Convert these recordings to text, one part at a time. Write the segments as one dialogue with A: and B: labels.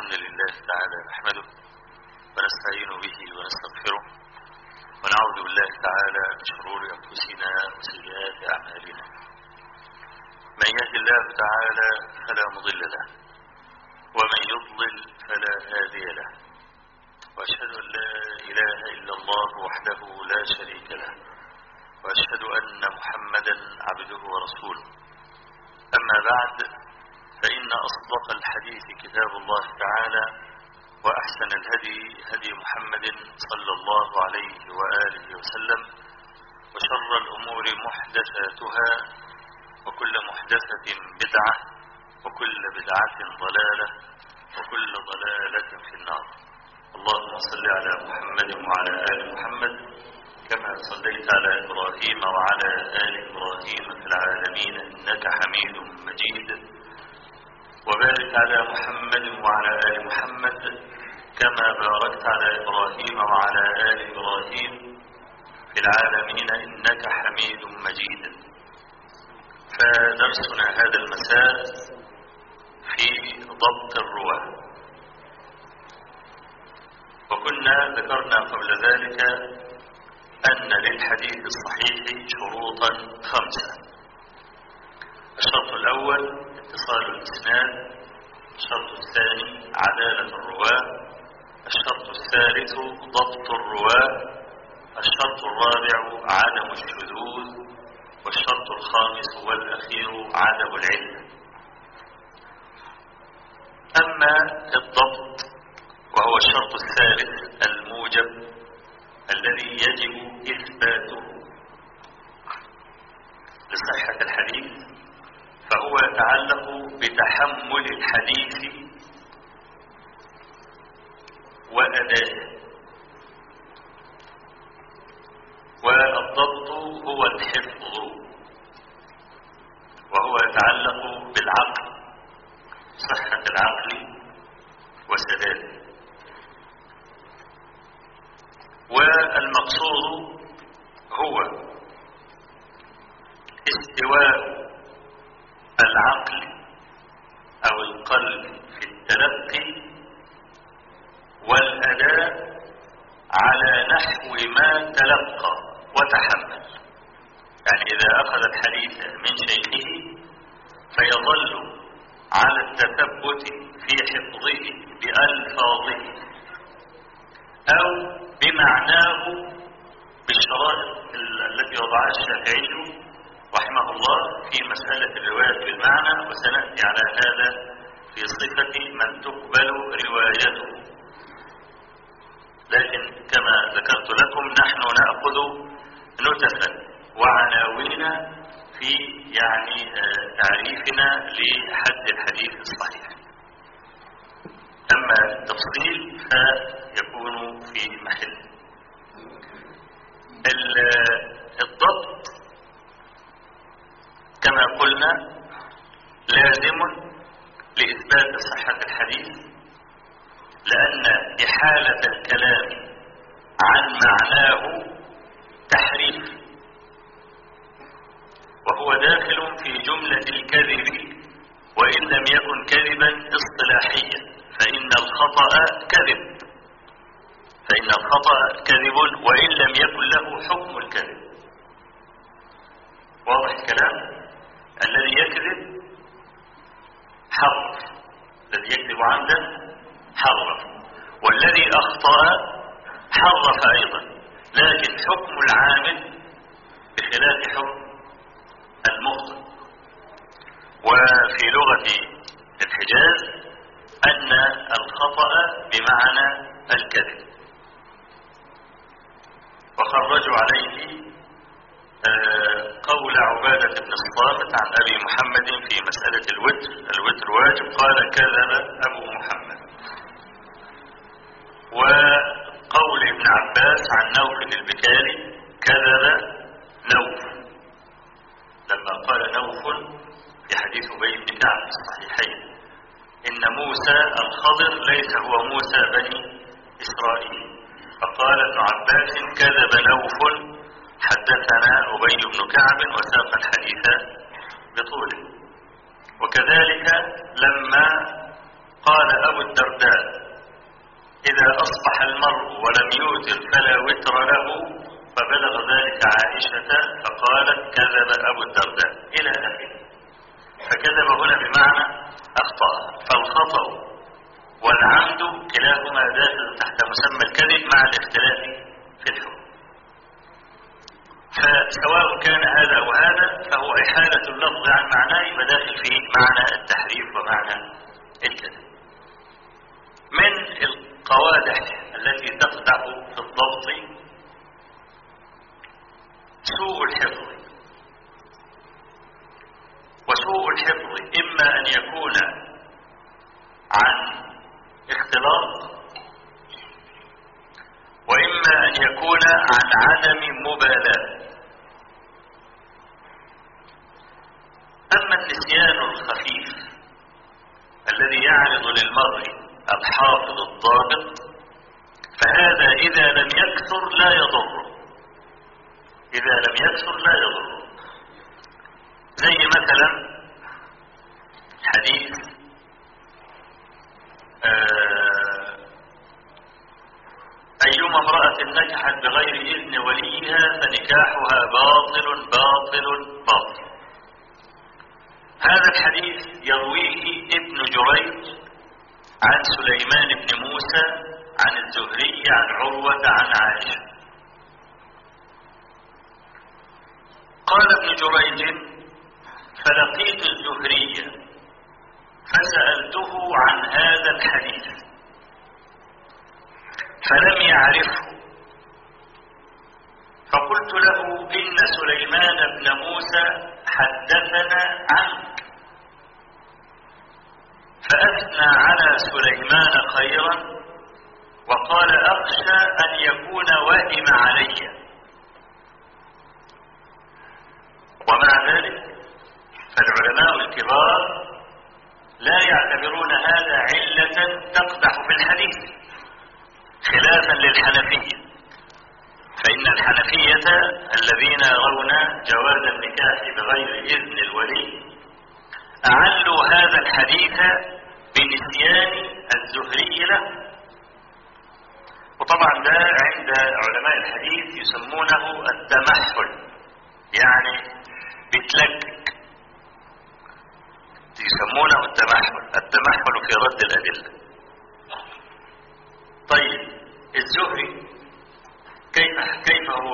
A: الحمد لله تعالى نحمده ونستعين به ونستغفره ونعوذ بالله تعالى من شرور أنفسنا وسيئات أعمالنا من يهد الله تعالى فلا مضل له ومن يضلل فلا هادي له وأشهد أن لا إله إلا الله وحده لا شريك له وأشهد أن محمدا عبده ورسوله أما بعد فإن أصدق الحديث كتاب الله تعالى وأحسن الهدي هدي محمد صلى الله عليه وآله وسلم وشر الأمور محدثاتها وكل محدثة بدعة وكل بدعة ضلالة وكل ضلالة في النار اللهم صل على محمد وعلى آل محمد كما صليت على إبراهيم وعلى آل إبراهيم في العالمين إنك حميد مجيد وبارك على محمد وعلى آل محمد كما باركت على إبراهيم وعلى آل إبراهيم في العالمين إنك حميد مجيد فدرسنا هذا المساء في ضبط الرواة وكنا ذكرنا قبل ذلك أن للحديث الصحيح شروطا خمسة الشرط الأول اتصال الإسناد الشرط الثاني عدالة الرواة الشرط الثالث ضبط الرواة الشرط الرابع عدم الشذوذ والشرط الخامس والأخير عدم العلة أما الضبط وهو الشرط الثالث الموجب الذي يجب إثباته لصحة الحديث فهو يتعلق بتحمل الحديث وأدائه والضبط هو الحفظ وهو يتعلق بالعقل صحة العقل وسداده والمقصود هو استواء العقل أو القلب في التلقي والأداء على نحو ما تلقى وتحمل يعني إذا أخذ الحديث من شيخه فيظل على التثبت في حفظه بألفاظه أو بمعناه بالشرائط التي وضعها الشافعي رحمه الله في مسألة الرواية بالمعنى وسنأتي على هذا في صفة من تقبل روايته لكن كما ذكرت لكم نحن نأخذ نتفا وعناوين في يعني تعريفنا لحد الحديث الصحيح أما التفصيل فيكون في محل الضبط كما قلنا لازم لإثبات صحة الحديث لأن إحالة الكلام عن معناه تحريف وهو داخل في جملة الكذب وإن لم يكن كذبا اصطلاحيا فإن الخطأ كذب فإن الخطأ كذب وإن لم يكن له حكم الكذب واضح الكلام الذي يكذب حرف الذي يكذب عمدا حرف والذي أخطأ حرف أيضا لكن حكم العامل بخلاف حكم المخطئ وفي لغة الحجاز أن الخطأ بمعنى الكذب وخرجوا عليه قول عبادة بن الصامت عن أبي محمد في مسألة الوتر الوتر واجب قال كذب أبو محمد وقول ابن عباس عن نوف البكاري كذب نوف لما قال نوف في حديث أبي بن كعب في الصحيحين إن موسى الخضر ليس هو موسى بني إسرائيل فقال ابن عباس كذب نوف حدثنا أبي بن كعب وساق الحديث بطوله وكذلك لما قال أبو الدرداء إذا أصبح المرء ولم يوتر فلا وتر له فبلغ ذلك عائشة فقالت كذب أبو الدرداء إلى آخره فكذب هنا بمعنى أخطأ فالخطأ والعمد كلاهما داخل تحت مسمى الكذب مع الاختلاف في الحكم فسواء كان هذا أو هذا فهو إحالة اللفظ عن معناه يبقى داخل فيه معنى التحريف ومعنى الكذب من القوادح التي تقدح في الضبط سوء الحفظ وسوء الحفظ إما أن يكون عن اختلاط وإما أن يكون عن عدم مبالاة أما النسيان الخفيف الذي يعرض للمرء الحافظ الضابط فهذا إذا لم يكثر لا يضر إذا لم يكثر لا يضر زي مثلا حديث آه أيما امرأة نكحت بغير إذن وليها فنكاحها باطل باطل باطل هذا الحديث يرويه ابن جريج عن سليمان بن موسى عن الزهري عن عروة عن عائشة قال ابن جريج فلقيت الزهري فسألته عن هذا الحديث فلم يعرفه فقلت له إن سليمان بن موسى حدثنا عنك فأثنى على سليمان خيرا وقال أخشى أن يكون وهم علي ومع ذلك فالعلماء الكبار لا يعتبرون هذا علة تقدح في الحديث خلافا للحنفية فإن الحنفية الذين يرون جواز النكاح بغير إذن الولي أعلوا هذا الحديث بنسيان الزهري له وطبعا ده عند علماء الحديث يسمونه التمحل يعني بتلكك يسمونه التمحل التمحل في رد الأدلة طيب الزهري كيف كيف هو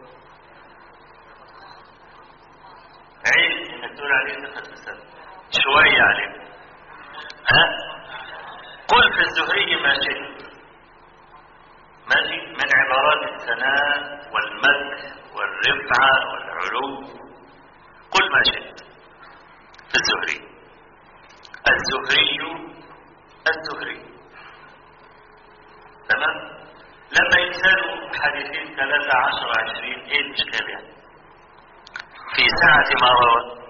A: عيب انك تقول عليه ثقة السنة شوية عليه ها قل في الزهري ما شئت ماشي من عبارات الثناء والمدح والرفعة والعلو قل ما شئت في الزهري الزهري الزهري تمام لما ينسالوا حديثين ثلاثة عشر عشرين ايه الاشكال يعني في ساعة ما روى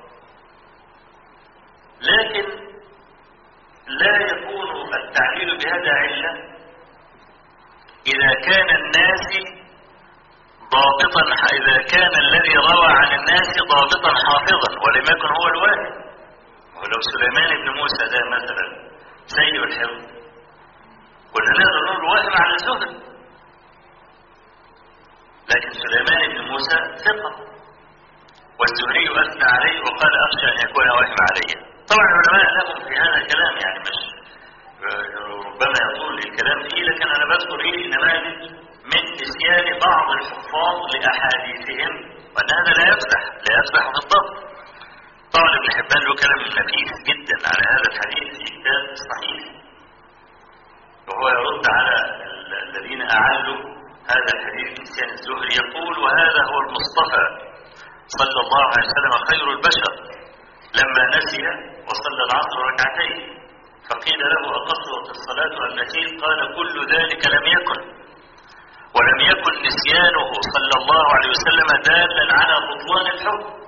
A: لكن لا يكون التعليل بهذا علة إذا كان الناس ضابطا إذا كان الذي روى عن الناس ضابطا حافظا ولم يكن هو الواحد ولو سليمان بن موسى ده مثلا سيء الحفظ كنا نقدر نقول واهم على الزهد لكن سليمان بن موسى ثقة والزهري أثنى عليه وقال أخشى أن يكون وهم علي طبعا العلماء لهم في هذا الكلام يعني مش ربما يطول الكلام فيه لكن أنا بذكر إيه نماذج من نسيان بعض الحفاظ لأحاديثهم وأن هذا لا يفتح لا يفتح في الضبط طبعا ابن حبان له كلام نفيس جدا على هذا الحديث في كتاب صحيح وهو يرد على الذين أعلوا هذا الحديث نسيان الزهري يقول وهذا هو المصطفى صلى الله عليه وسلم خير البشر لما نسي وصلى العصر ركعتين فقيل له أقصرت الصلاة أم نسيت قال كل ذلك لم يكن ولم يكن نسيانه صلى الله عليه وسلم دالا على بطلان الحكم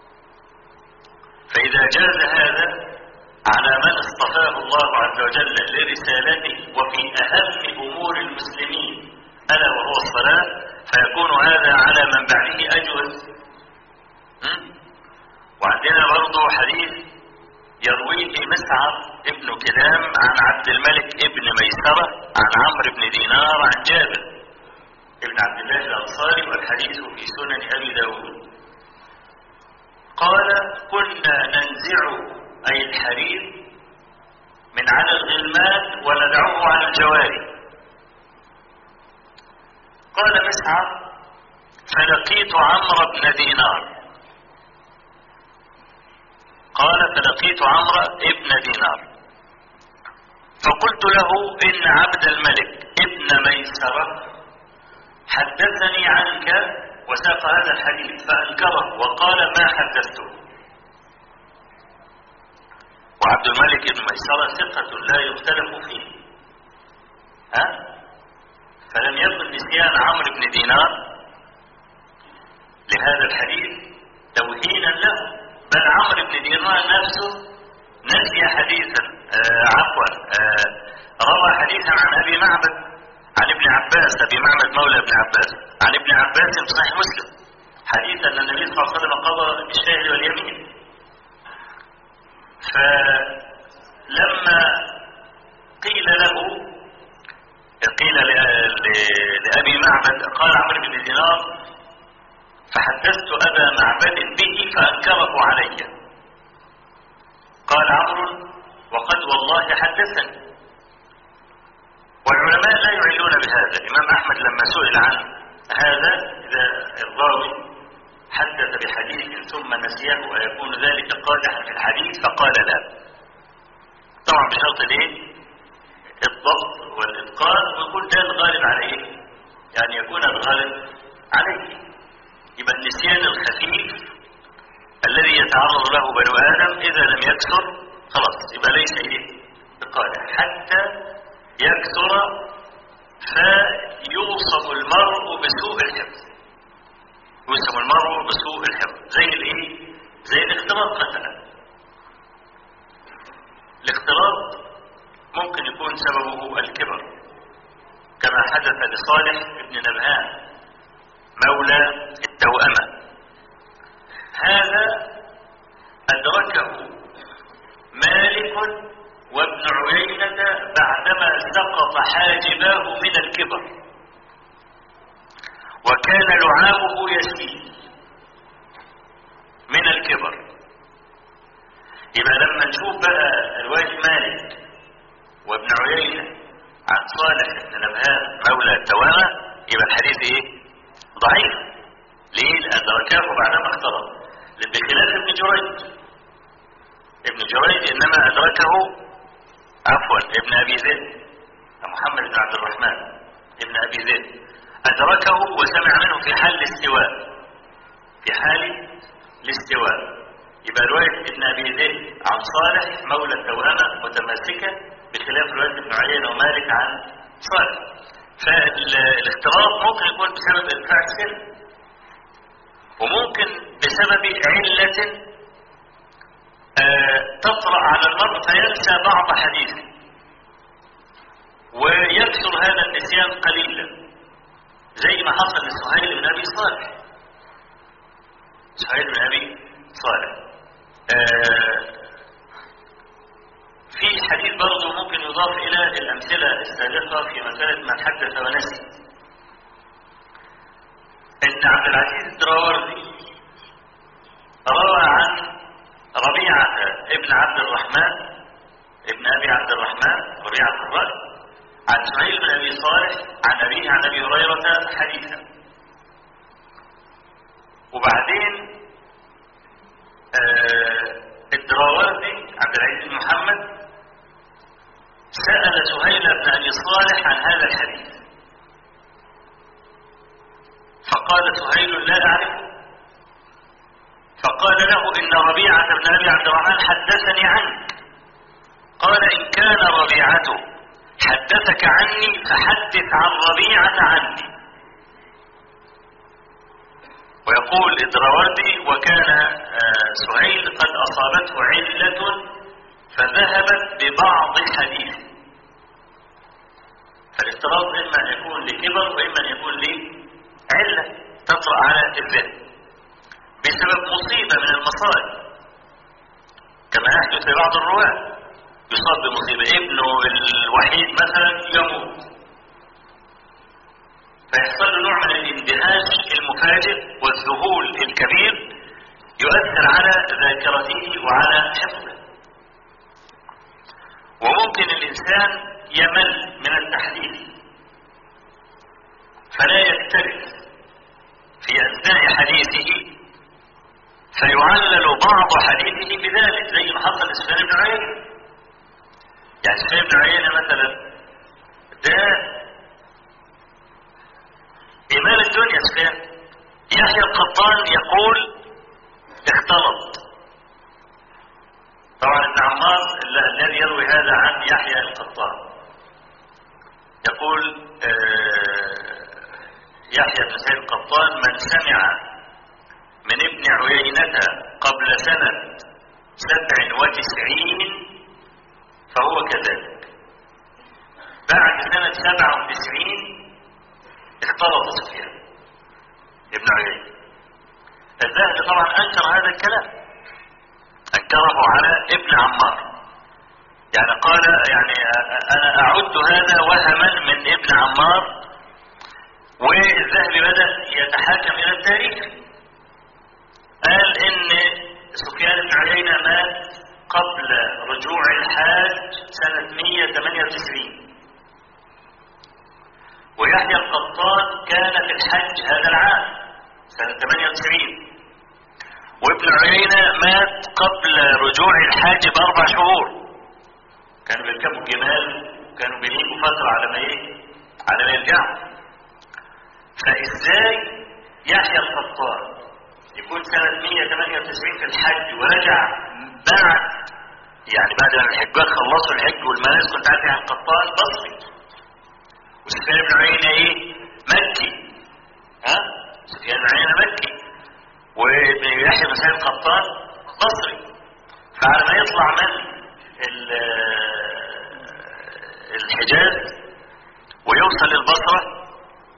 A: فإذا جاز هذا على من اصطفاه الله عز وجل لرسالته وفي أهم أمور المسلمين ألا وهو الصلاة فيكون هذا على من بعده أجوز وعندنا برضه حديث يرويه مسعر ابن كلام عن عبد الملك ابن ميسرة عن عمرو بن دينار عن جابر ابن عبد الله الأنصاري والحديث في سنن أبي داود قال كنا ننزع أي الحرير من على الغلمان وندعوه على الجواري قال مسعر فلقيت عمرو بن دينار قال فلقيت عمرو ابن دينار فقلت له إن عبد الملك ابن ميسرة حدثني عنك وساق هذا الحديث فأنكره وقال ما حدثته وعبد الملك بن ميسرة ثقة لا يختلف فيه ها فلم يكن نسيان عمرو بن دينار لهذا الحديث توهينا له بل عمرو بن دينار نفسه نسي حديثا آه عفوا آه روى حديثا عن ابي معبد عن ابن عباس ابي معبد مولى ابن عباس عن ابن عباس في صحيح مسلم حديث ان النبي صلى الله عليه وسلم قضى بالشاهد واليمين فلما قيل له قيل لابي معبد قال عمرو بن دينار فحدثت أبا معبد به فأنكره علي قال عمرو وقد والله حدثني والعلماء لا يعلون بهذا الإمام أحمد لما سئل عن هذا إذا الراوي حدث بحديث ثم نسيه ويكون ذلك قادحا في الحديث فقال لا طبعا بشرط الايه الضبط والإتقان ويكون ده الغالب عليه يعني يكون الغالب عليه يبقى النسيان الخفيف الذي يتعرض له بنو آدم إذا لم يكثر خلاص يبقى ليس إيه بقادح حتى يكثر فيوصف المرء بسوء الحفظ يوصف المرء بسوء الحفظ زي الايه زي الاختلاط مثلا الاختلاط ممكن يكون سببه الكبر كما حدث لصالح ابن نبهان مولى التوأمة هذا أدركه مالك وابن عيينة بعدما سقط حاجباه من الكبر وكان لعابه يسيل من الكبر يبقى لما نشوف بقى رواية مالك وابن عيينة عن صالح بن نبهان مولى التوامة يبقى الحديث ايه ضعيف ليه لأن أدركه بعدما اختلط بخلاف ابن جريج ابن جريج إنما أدركه عفوا ابن أبي ذئب محمد بن عبد الرحمن ابن أبي ذئب أدركه وسمع منه في حال الاستواء في حال الاستواء يبقى رواية ابن أبي ذئب عن صالح مولى التوامة متماسكة بخلاف رواية ابن عيينة ومالك عن صالح فالاختلاط ممكن يكون بسبب ارتفاع السن وممكن بسبب علة آه تطرأ على المرء فينسى بعض حديثه ويكثر هذا النسيان قليلا زي ما حصل لسهيل بن ابي صالح سهيل بن ابي صالح آه في حديث برضه ممكن يضاف إلى الأمثلة السابقة في مسألة من حدث ونسي إن عبد العزيز الدراوردي روى عن ربيعة ابن عبد الرحمن ابن أبي عبد الرحمن ربيعة الرأي عن سهيل بن أبي صالح عن أبيه عن أبي هريرة حديثا وبعدين آه الدراوردي عبد العزيز بن محمد سأل سهيل بن أبي صالح عن هذا الحديث فقال سهيل لا أعرفه فقال له إن ربيعة بن أبي عبد الرحمن حدثني عنك قال إن كان ربيعته حدثك عني فحدث عن ربيعة عني ويقول الدراوردي وكان سهيل قد أصابته علة فذهبت ببعض حديثه فالافتراض إما أن يكون لكبر وإما أن يكون لعلة تطرأ على الذهن بسبب مصيبة من المصائب كما يحدث لبعض الرواة يصاب بمصيبة ابنه الوحيد مثلا يموت فيحصل له نوع من الاندهاش المفاجئ والذهول الكبير يؤثر على ذاكرته وعلى حفظه وممكن الإنسان يمل من التحديث فلا يكترث في أثناء حديثه فيعلل بعض حديثه بذلك زي ما حصل لسفيان بن عيينة يعني سفيان بن عيينة مثلا ده إمام الدنيا سفيان يحيى القطان يقول اختلط طبعا ابن عمار الذي يروي هذا عن يحيى القطان يقول يحيى بن سعيد القطان من سمع من ابن عيينة قبل سنة سبع وتسعين فهو كذلك بعد سنة سبع وتسعين اختلط سفيان ابن عيينة الذهبي طبعا أنكر هذا الكلام أنكره على ابن عمار يعني قال يعني أنا أعد هذا وهما من ابن عمار والذهبي بدأ يتحاكم إلى التاريخ قال إن سفيان بن عيينة مات قبل رجوع الحاج سنة 198 ويحيى القطان كان في الحج هذا العام سنة 98 وابن عيينة مات قبل رجوع الحاج بأربع شهور كانوا بيركبوا الجمال وكانوا بيغيبوا فترة على ما ايه على ما يرجعوا فازاي يحيى القطان يكون سنة 198 في الحج ورجع بعد يعني بعد ما الحجاج خلصوا الحج والمناسك كنت عارف يحيى القطان بصري وسفيان بن عيينة ايه مكي ها سفيان بن عيينة مكي ويحيى بن سعيد القطان بصري فعلى ما يطلع من الحجاز ويوصل البصرة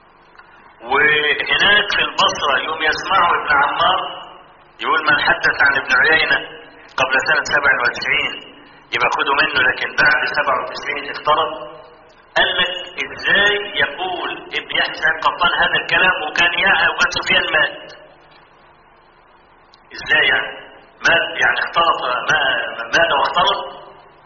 A: وهناك في البصرة يوم يسمعه ابن عمار يقول من حدث عن ابن عيينة قبل سنة 97 يبقى خدوا منه لكن بعد 97 افترض قال لك ازاي يقول ابن يحيى سعيد قطان هذا الكلام وكان يحيى وكان سفيان مات ازاي يعني مات يعني اختلط ما مات واختلط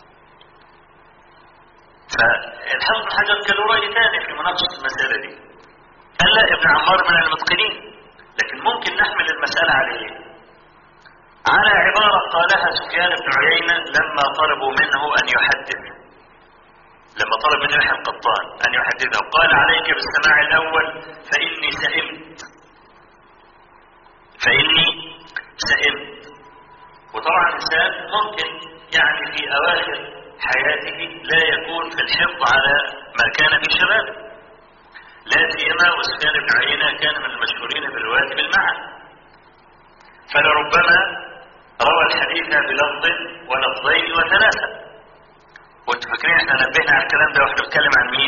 A: فالحافظ بن حجر كان له راي ثاني في مناقشه المساله دي قال لا ابن عمار من المتقنين لكن ممكن نحمل المساله على ايه على عباره قالها سفيان بن عيينه لما طلبوا منه ان يحدث لما طلب منه يحيى القطان ان يحدثه قال عليك بالسماع الاول فاني سئمت فاني سئمت وطبعا الانسان ممكن يعني في اواخر حياته لا يكون في الحفظ على ما كان في شبابه لا سيما وسفيان بن عيينة كان من المشهورين بالرواية بالمعنى فلربما روى الحديث بلفظ ولفظين وثلاثة وانتوا فاكرين احنا نبهنا على الكلام ده واحنا بنتكلم عن مين؟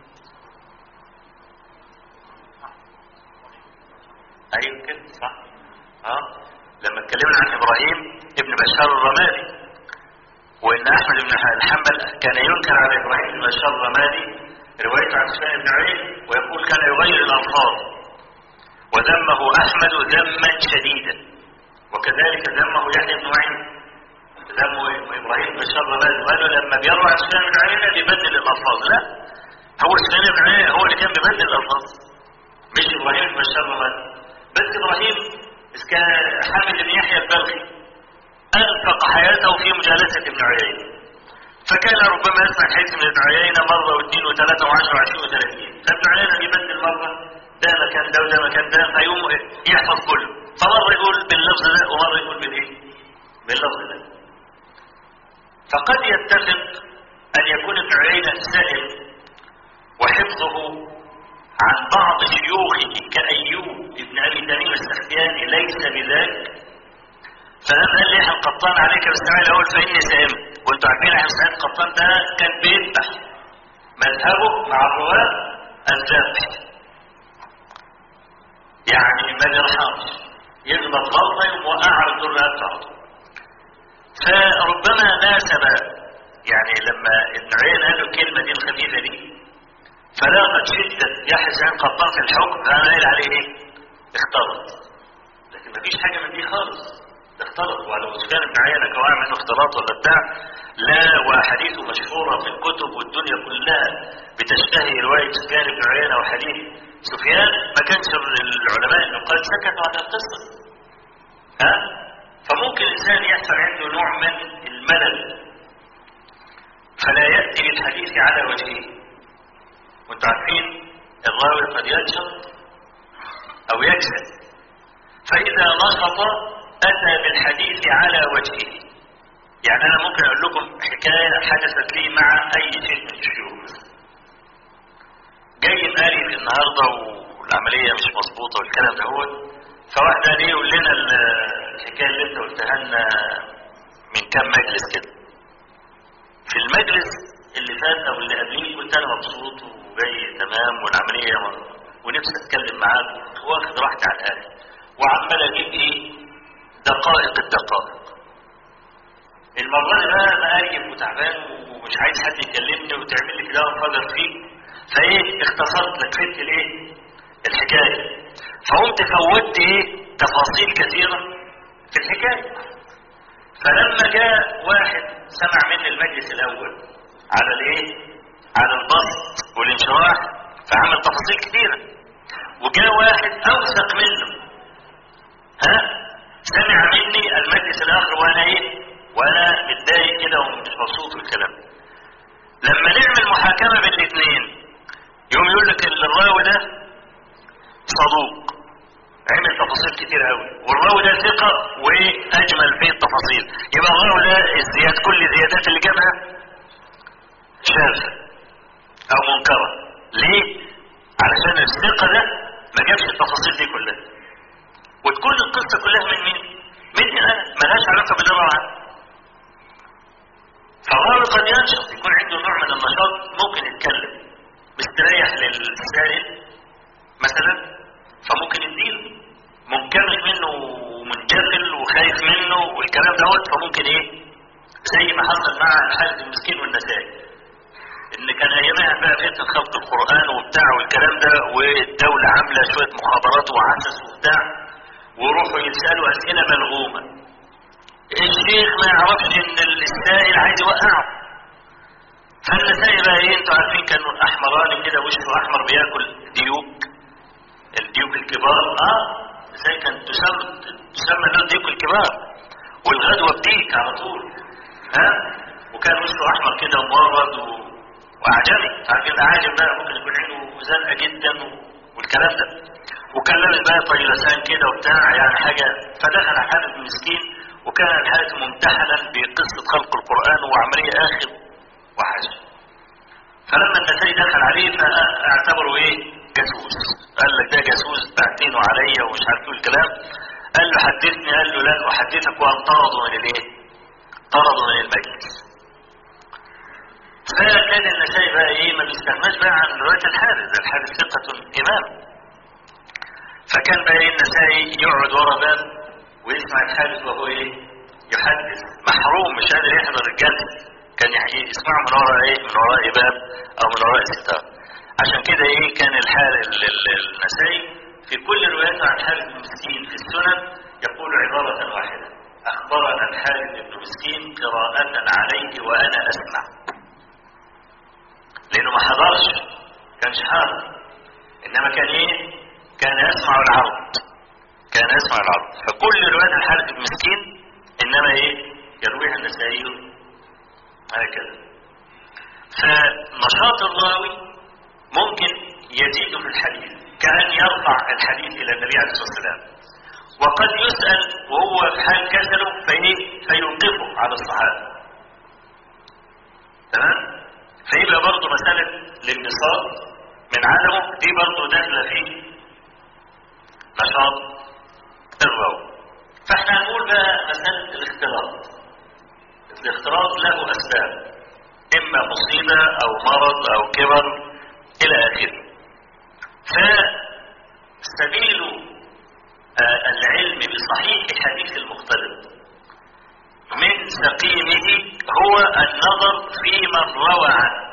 A: ايوه كده صح اه لما اتكلمنا عن ابراهيم ابن بشار الرمادي وان احمد بن الحنبل كان ينكر على ابراهيم بن بشار الرمادي روايته عن سفيان بن عيينة ويقول كان يغير الالفاظ وذمه احمد ذما شديدا وكذلك ذمه يحيى بن معين ذمه ابراهيم بن بشار الرمادي وقالوا لما بيروى عن سفيان بن عيينة بيبدل الالفاظ لا هو سفيان بن عيينة هو اللي كان بيبدل الالفاظ مش ابراهيم بن بشار الرمادي بس ابراهيم كان حامد بن يحيى البلخي أنفق حياته في مجالسة ابن عيينة فكان ربما يسمع الحديث من ابن عيينة مرة واثنين وثلاثة وعشرة وعشرين وثلاثين فابن عيينة بيبدل مرة ده مكان ده وده مكان ده فيقوم يحفظ كله فمرة يقول باللفظ ده ومرة يقول بالايه؟ باللفظ ده فقد يتفق أن يكون ابن عيينة سائل وحفظه عن بعض شيوخه كأيوب ابن أبي تميم السختياني ليس بذاك فقام قال لي القطان عليك بالسماع الاول فاني سائمت وانتوا عارفين احنا سعيد القطان ده كان بيذبح مذهبه مع الرواه الذبح يعني ما بيرحمش يغلط غلطه يقوم وقع على الدور بتاعته فربما ناسب يعني لما ابن عيينة قال له الكلمة دي الخبيثة دي فلاقت شدة يحزن قطان في الحكم فأنا قايل عليه ايه؟ اختلط لكن مفيش حاجة من دي خالص ده اختلط ولو كان ابن عيينة كواع منه اختلاط ولا بتاع لا وحديثه مشهورة في الكتب والدنيا كلها بتشتهي رواية سفيان بن عيينة وحديث سفيان ما كانش العلماء النقاد سكتوا عن القصة ها فممكن الإنسان يحصل عنده نوع من الملل فلا يأتي بالحديث على وجهه وانتم عارفين الراوي قد ينشط أو يكسل فإذا نشط أتى بالحديث على وجهه يعني أنا ممكن أقول لكم حكاية حدثت لي مع أي شيء من الشيوخ مثلا جاي مقاري النهارده والعملية مش مظبوطة والكلام ده هو فواحد قال ايه يقول لنا الحكاية اللي انت قلتها لنا من كام مجلس كده في المجلس اللي فات او اللي قبليه كنت انا مبسوط وجاي تمام والعملية ونفسي اتكلم معاك واخد راحتي على الاخر وعمال اجيب ايه دقائق الدقائق المرة دي بقى مقريب وتعبان ومش عايز حد يكلمني وتعمل لي كده وانفجر فيك فايه اختصرت لك فهمت الايه الحكاية فقمت فوتت ايه تفاصيل كثيرة في الحكاية فلما جاء واحد سمع مني المجلس الاول على الايه على البسط والانشراح فعمل تفاصيل كثيرة وجاء واحد اوثق منه ها سمع مني المجلس الاخر وانا ايه وانا متضايق كده ومش مبسوط والكلام لما نعمل محاكمة بين الاثنين يوم يقول لك الراوي ده صدوق عمل تفاصيل كتير قوي والراوي ده ثقة واجمل في التفاصيل يبقى الراوي ده الزياد كل الزيادات اللي جابها شاذة او منكرة ليه علشان الثقة ده ما جابش التفاصيل دي كلها وتكون القصة كلها من مين مني انا ملهاش علاقة باللي روى عنه فالراوي قد ينشط يكون عنده نوع من النشاط ممكن يتكلم مستريح للسائل مثلا فممكن يديله منكمش منه ومنجفل وخايف منه والكلام دوت فممكن ايه زي ما حصل مع الحارث المسكين والنسائي ان كان ايامها بقى فتنة خلق القرآن وبتاع والكلام ده والدولة عاملة شوية مخابرات وعسس وبتاع ويروحوا يسألوا اسئلة ملغومة الشيخ ما يعرفش ان السائل عايز يوقعه فالنسائي بقى ايه انتوا عارفين كانوا الاحمراني كده وشه احمر بياكل ديوك الديوك الكبار اه زي كان تسمى تسمى ده الديوك الكبار والغدوه بديك على طول ها وكان وشه احمر كده ومورد و... وعجمي عارفين العاجم بقى ممكن يكون عينه زنقه جدا و... والكلام ده وكان لابس بقى طيلسان كده وبتاع يعني حاجه فدخل على حارث المسكين وكان الحارث ممتحنا بقصه خلق القران وعمليه اخر وحاجه فلما النسائي دخل عليه فاعتبره ايه جاسوس قال لك ده جاسوس بعتينه عليا ومش عارف ايه الكلام قال له حدثني قال له لن احدثك وان طردوا من الايه طردوا من المجلس فكان النسائي بقى ايه ما بيستغناش بقى عن روايه الحارث الحارث ثقه امام فكان بقى ايه النسائي يقعد ورا باب ويسمع الحارث وهو ايه يحدث محروم مش قادر يحضر الجلسه كان يسمعه من وراء ايه من وراء باب او من وراء ستار عشان كده ايه كان الحال النسائي في كل رواياته عن حارث بن مسكين في السنن يقول عبارة واحدة اخبرنا الحارث بن مسكين قراءة عليه وانا اسمع لانه ما حضرش كانش حاضر انما كان ايه كان يسمع العرض كان يسمع العرض فكل روايات الحارث بن مسكين انما ايه يرويها النسائي هكذا فنشاط الراوي ممكن يزيد في الحديث كأن يرفع الحديث إلى النبي عليه الصلاة والسلام وقد يسأل وهو في حال كسله فإيه فيوقفه على الصحابة تمام فيبقى برضه مسألة الانبساط من عدمه دي برضه داخلة في نشاط الراوي فاحنا هنقول بقى مسألة الاختلاط الاختلاط له أسباب إما مصيبة أو مرض أو كبر إلى آخره فسبيل آه العلم بصحيح حديث المختلط من سقيمه هو النظر في من روى عنه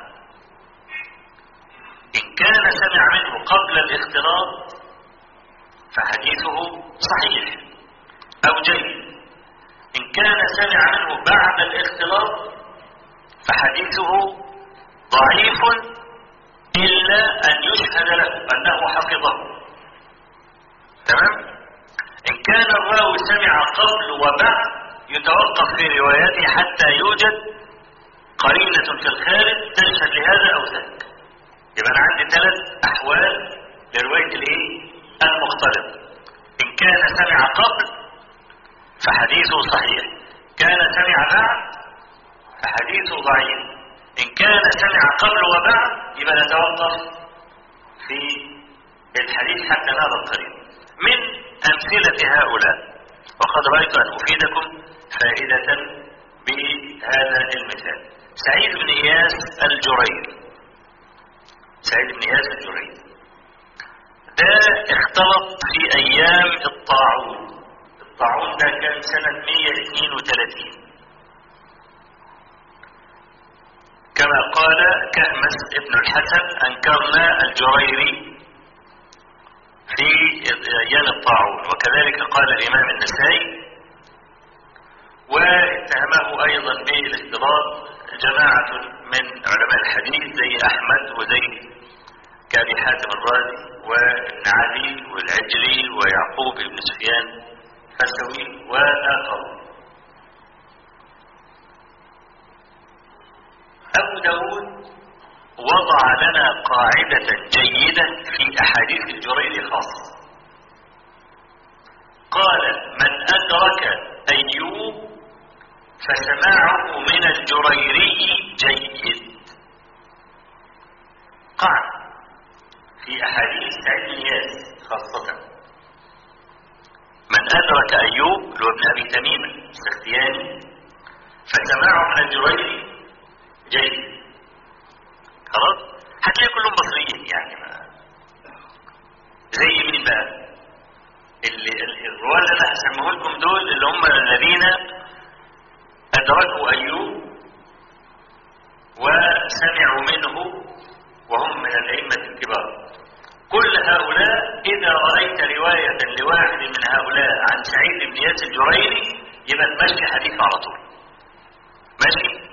A: إن كان سمع منه قبل الاختلاط فحديثه صحيح أو جيد إن كان سمع منه بعد الاختلاط فحديثه ضعيف إلا أن يشهد له أنه حفظه تمام إن كان الراوي سمع قبل وبعد يتوقف في روايته حتى يوجد قرينة في الخارج تشهد لهذا أو ذاك يبقى أنا عندي ثلاث أحوال لرواية الإيه؟ المختلط إن كان سمع قبل فحديثه صحيح كان سمع بعد فحديثه ضعيف إن كان سمع قبل وبعد يبقى نتوقف في الحديث حتى نرى القريب من أمثلة هؤلاء وقد رأيت أن أفيدكم فائدة بهذا المثال سعيد بن إياس الجريري سعيد بن إياس الجريري ده اختلط في أيام الطاعون الطاعون ده كان سنة 132 كما قال كهمس ابن الحسن أنكرنا الجريري في أيام الطاعون وكذلك قال الإمام النسائي واتهمه أيضا بالاختلاط جماعة من علماء الحديث زي أحمد وزي كأبي حاتم الرازي وابن علي والعجلي ويعقوب بن سفيان فسوي وآخرون أبو داود وضع لنا قاعدة جيدة في أحاديث الجريري خاصة قال من أدرك أيوب فسماعه من الجريري جيد قاعدة في أحاديث سعيد بن ياس خاصة من أدرك أيوب اللي هو ابن أبي تميم السختياني فسماعه من الجريري جيد خلاص هتلاقي كلهم مصريين يعني ما زي مين بقى اللي الرواه اللي انا هسميه لكم دول اللي هم الذين ادركوا ايوب وسمعوا منه وهم من الائمه الكبار كل هؤلاء اذا رايت روايه لواحد من هؤلاء عن سعيد بن ياس الجريري يبقى تمشي حديثه على طول ماشي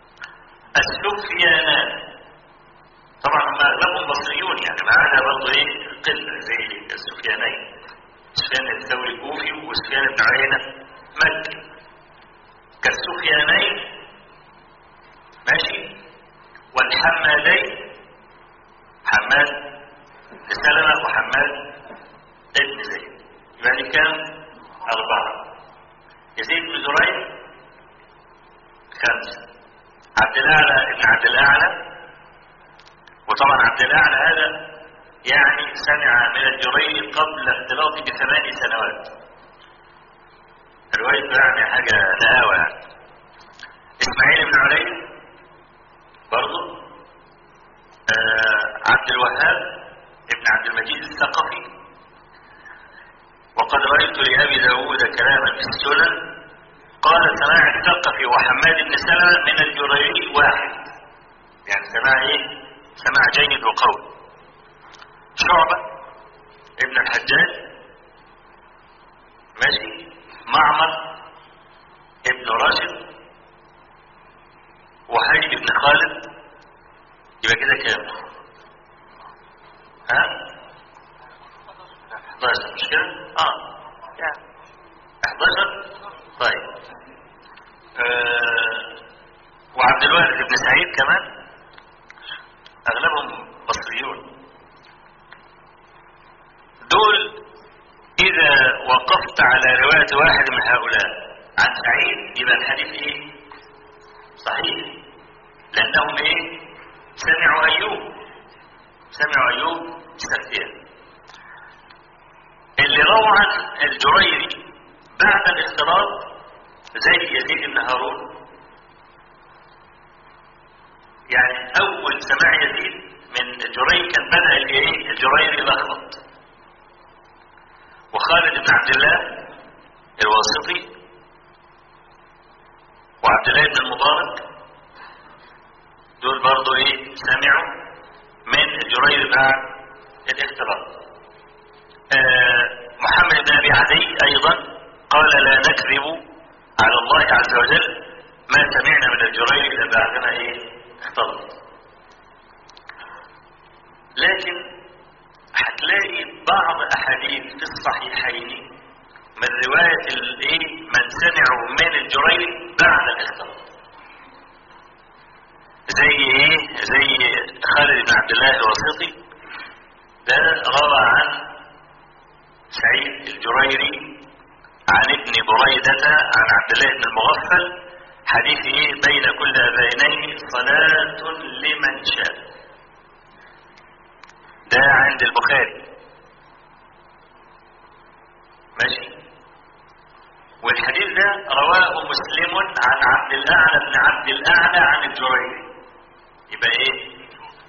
A: السفيانان طبعا هم اغلبهم بصريون يعني معانا برضه ايه قله زي السفيانين سفيان الثوري الكوفي وسفيان بن عيينه مكي كالسفيانين ماشي والحمادين حماد بن سلمه وحماد ابن زيد يبقى دي كام؟ أربعة يزيد بن زريع خمسة عبد الأعلى ابن عبد الأعلى وطبعا عبد الأعلى هذا يعني سمع من الجريري قبل اختلاطه بثمان سنوات الرواية يعني حاجة نهاوة يعني إسماعيل بن علي برضه آه عبد الوهاب ابن عبد المجيد الثقفي وقد رأيت لأبي داود كلاما في السنن قال سماع الثقفي وحماد بن سلمة من الجريري واحد يعني سماع ايه سماع جيد وقوي شعبة ابن الحجاج ماشي معمر ابن راشد وحيد بن خالد يبقى كده كام ها 11 مش كده اه يعني 11 طيب آه وعبد الوارث بن سعيد كمان اغلبهم مصريون دول اذا وقفت على رواية واحد من هؤلاء عن سعيد يبقى الحديث ايه صحيح لانهم ايه سمعوا ايوب سمعوا ايوب سختيان اللي روى عن الجريري بعد الاختلاط زي يزيد بن هارون يعني اول سماع يزيد من الجريري كان بدا الايه الجريري الاخبط وخالد بن عبد الله الواسطي وعبد الله بن المبارك دول برضو ايه سمعوا من جرير بعد الاختلاط آه محمد بن ابي عدي ايضا قال لا نكذب على الله عز وجل ما سمعنا من الجرير الا بعدما ايه اختلط لكن هتلاقي بعض احاديث في الصحيحين من رواية الايه من سمعوا من الجرير بعد الاختلاط زي ايه زي خالد بن عبد الله الواسطي ده روى عن سعيد الجريري عن ابن بريدة عن عبد الله بن المغفل حديث ايه بين كل اذانين صلاة لمن شاء ده عند البخاري ماشي والحديث ده رواه مسلم عن عبد الاعلى بن عبد الاعلى عن الجريري يبقى ايه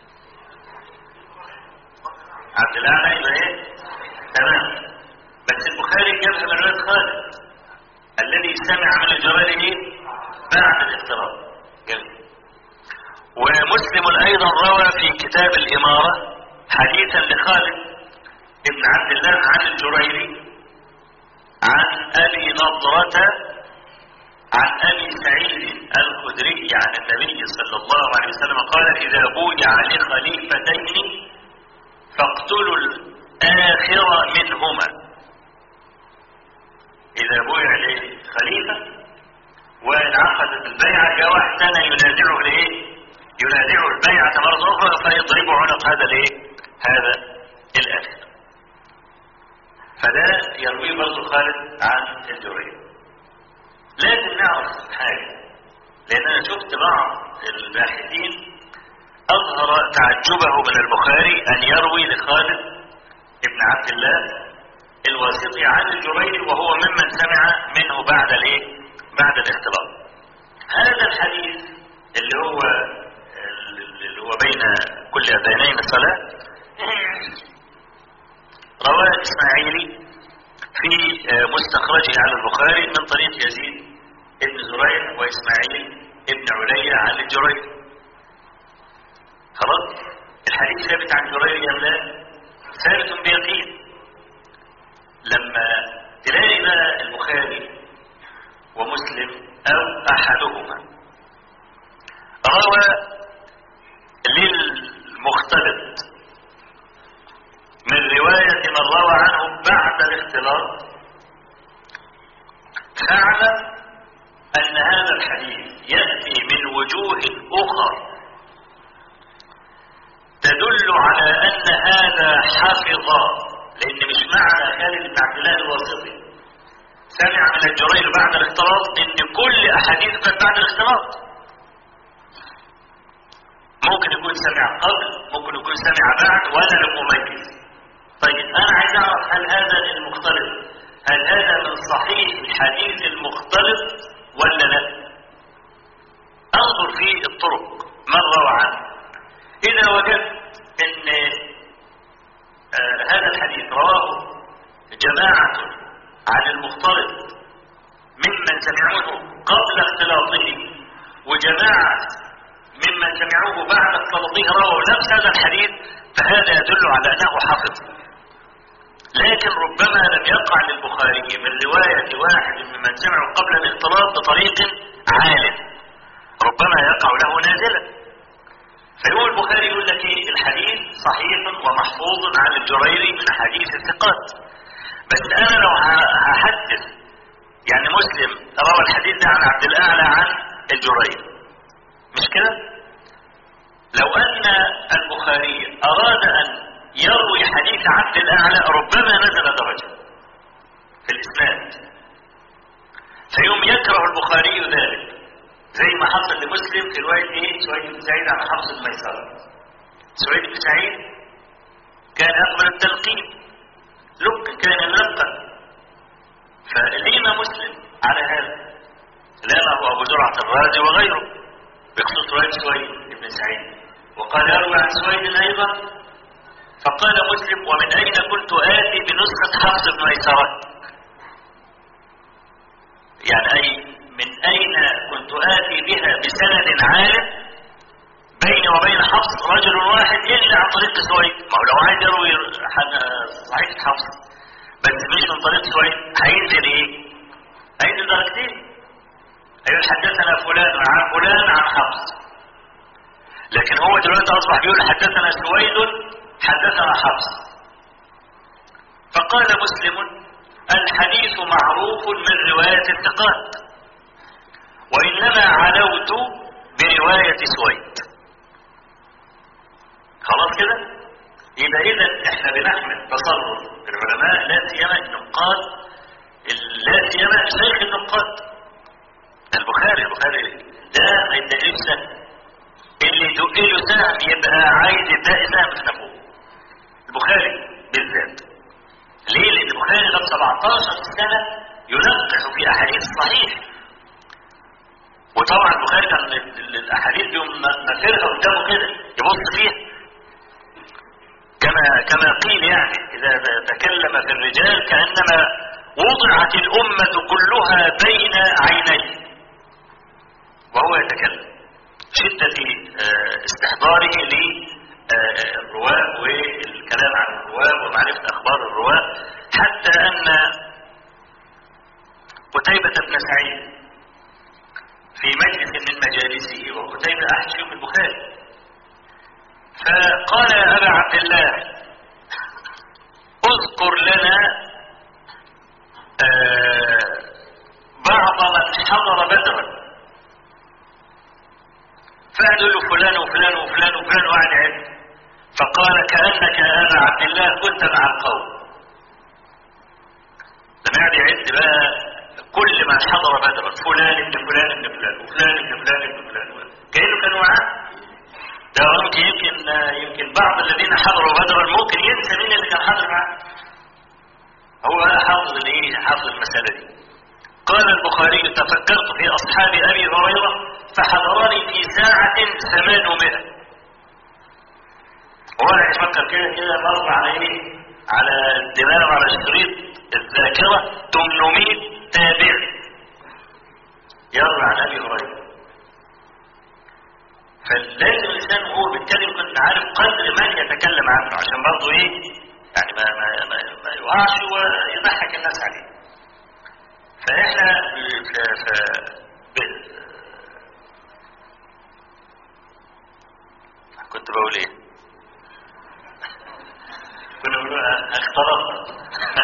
A: عبد الاعلى يبقى ايه تمام بس البخاري جابها من روايه خالد الذي سمع من الجريري ايه بعد الافتراض جميل ومسلم ايضا روى في كتاب الاماره حديثا لخالد ابن عبد الله عن الجريري عن ابي نضرة عن ابي سعيد الخدري عن النبي صلى الله عليه وسلم قال اذا بويع لخليفتين فاقتلوا الاخر منهما اذا بويع لخليفة وانعقدت البيعة جاء واحد ثاني ينازعه لايه ينازعه البيعة مرة اخرى فيضرب عنق هذا الايه هذا الاخر فده يرويه برضه خالد عن الجرير لازم نعرف حاجة لان انا شفت بعض الباحثين اظهر تعجبه من البخاري ان يروي لخالد ابن عبد الله الواسطي عن الجرير وهو ممن سمع منه بعد الايه بعد الاختلاط هذا الحديث اللي هو اللي هو بين كل اذانين الصلاه رواه الإسماعيلي في مستخرجه على البخاري من طريق يزيد ابن زريع وإسماعيل ابن علي عن الجرير خلاص الحديث ثابت عن جرير أم لا ثابت بيقين لما تلاقي بقى البخاري ومسلم أو أحدهما روى للمختلط من رواية من روى عنه بعد الاختلاط فاعلم أن هذا الحديث يأتي من وجوه أخرى تدل على أن هذا حفظ لأن مش معنى خالد بن عبد الله الواسطي سمع من الجرير بعد الاختلاط إن كل أحاديث كانت بعد الاختلاط ممكن يكون سمع قبل ممكن يكون سمع بعد ولا مميز طيب انا عايز اعرف هل هذا المختلط هل هذا من صحيح الحديث المختلط ولا لا انظر في الطرق من روى عنه اذا وجدت ان آه هذا الحديث رواه جماعة عن المختلط ممن سمعوه قبل اختلاطه وجماعة ممن سمعوه بعد اختلاطه رووا نفس هذا الحديث فهذا يدل على انه حفظ لكن ربما لم يقع للبخاري من رواية واحد ممن سمعوا قبل الاختلاط بطريق عال ربما يقع له نازلا فيقول البخاري يقول لك ايه الحديث صحيح ومحفوظ عن الجريري من حديث الثقات بس انا لو هحدث يعني مسلم روى الحديث ده عن عبد الاعلى عن الجريري مش كده لو ان البخاري اراد ان يروي حديث عبد الأعلى ربما نزل درجة في الإسناد فيوم يكره البخاري ذلك زي ما حصل لمسلم في رواية ايه سويد بن سعيد عن حفص الميسرة سويد بن سعيد كان يقبل التلقين لك كان يلقن فلينا مسلم على هذا لامه أبو زرعة الرازي وغيره بخصوص رواية سويد بن سعيد وقال يروي عن سويد أيضا فقال مسلم ومن أين كنت آتي بنسخة حفص بن ميسرة يعني أي من أين كنت آتي بها بسند عالم بيني وبين حفص رجل واحد إلا عن طريق سويد ما هو لو عايز يروي صحيح حفص بس مش من طريق سويد هينزل إيه؟ هينزل درجتين هيقول حدثنا فلان عن فلان عن حفص لكن هو دلوقتي أصبح بيقول حدثنا سويد حدثنا حفص فقال مسلم الحديث معروف من رواية الثقات وإنما علوت برواية سويد خلاص كده يبقى إذا إحنا بنحمل تصرف العلماء لا سيما النقاد لا سيما شيخ النقاد البخاري البخاري ده ما يدقلوش سهم اللي يدق له سهم يبقى عايز يدق سهم في نفوه البخاري بالذات ليه؟ لأن البخاري له 17 سنة يلقح في أحاديث صحيح وطبعا البخاري كان الأحاديث دي مسيرها قدامه كده يبص فيها كما كما قيل يعني إذا تكلم في الرجال كأنما وضعت الأمة كلها بين عينيه وهو يتكلم شدة استحضاره للرواة والكلام عن الرواة ومعرفة أخبار الرواة حتى أن قتيبة بن سعيد في مجلس من مجالسه وقتيبة أحد شيوخ البخاري فقال يا أبا عبد الله اذكر لنا بعض من حضر بدرا فقال له فلان وفلان وفلان وفلان وقعد يعد فقال كأنك يا أبا عبد الله كنت مع القوم لما قعد يعد بقى كل من حضر بدرا فلان ابن فلان ابن فلان وفلان ابن فلان ابن فلان كأنه كانوا معاه ده ممكن يمكن يمكن بعض الذين حضروا بدرا ممكن ينسى مين اللي كان حاضر معاه هو حافظ الايه حافظ المساله دي قال البخاري تفكرت في اصحاب ابي هريره فحضرني في ساعه ثمانمائة هو يفكر كده كده مر على ايه على الدماغ على شريط الذاكره 800 تابع يروي عن ابي هريره فلازم الانسان وهو بيتكلم يكون عارف قدر من يتكلم عنه عشان برضه ايه يعني ما ما ما, ما يوقعش ويضحك الناس عليه فاحنا ف ف كنت بقول ايه كنا بنقول اختلطنا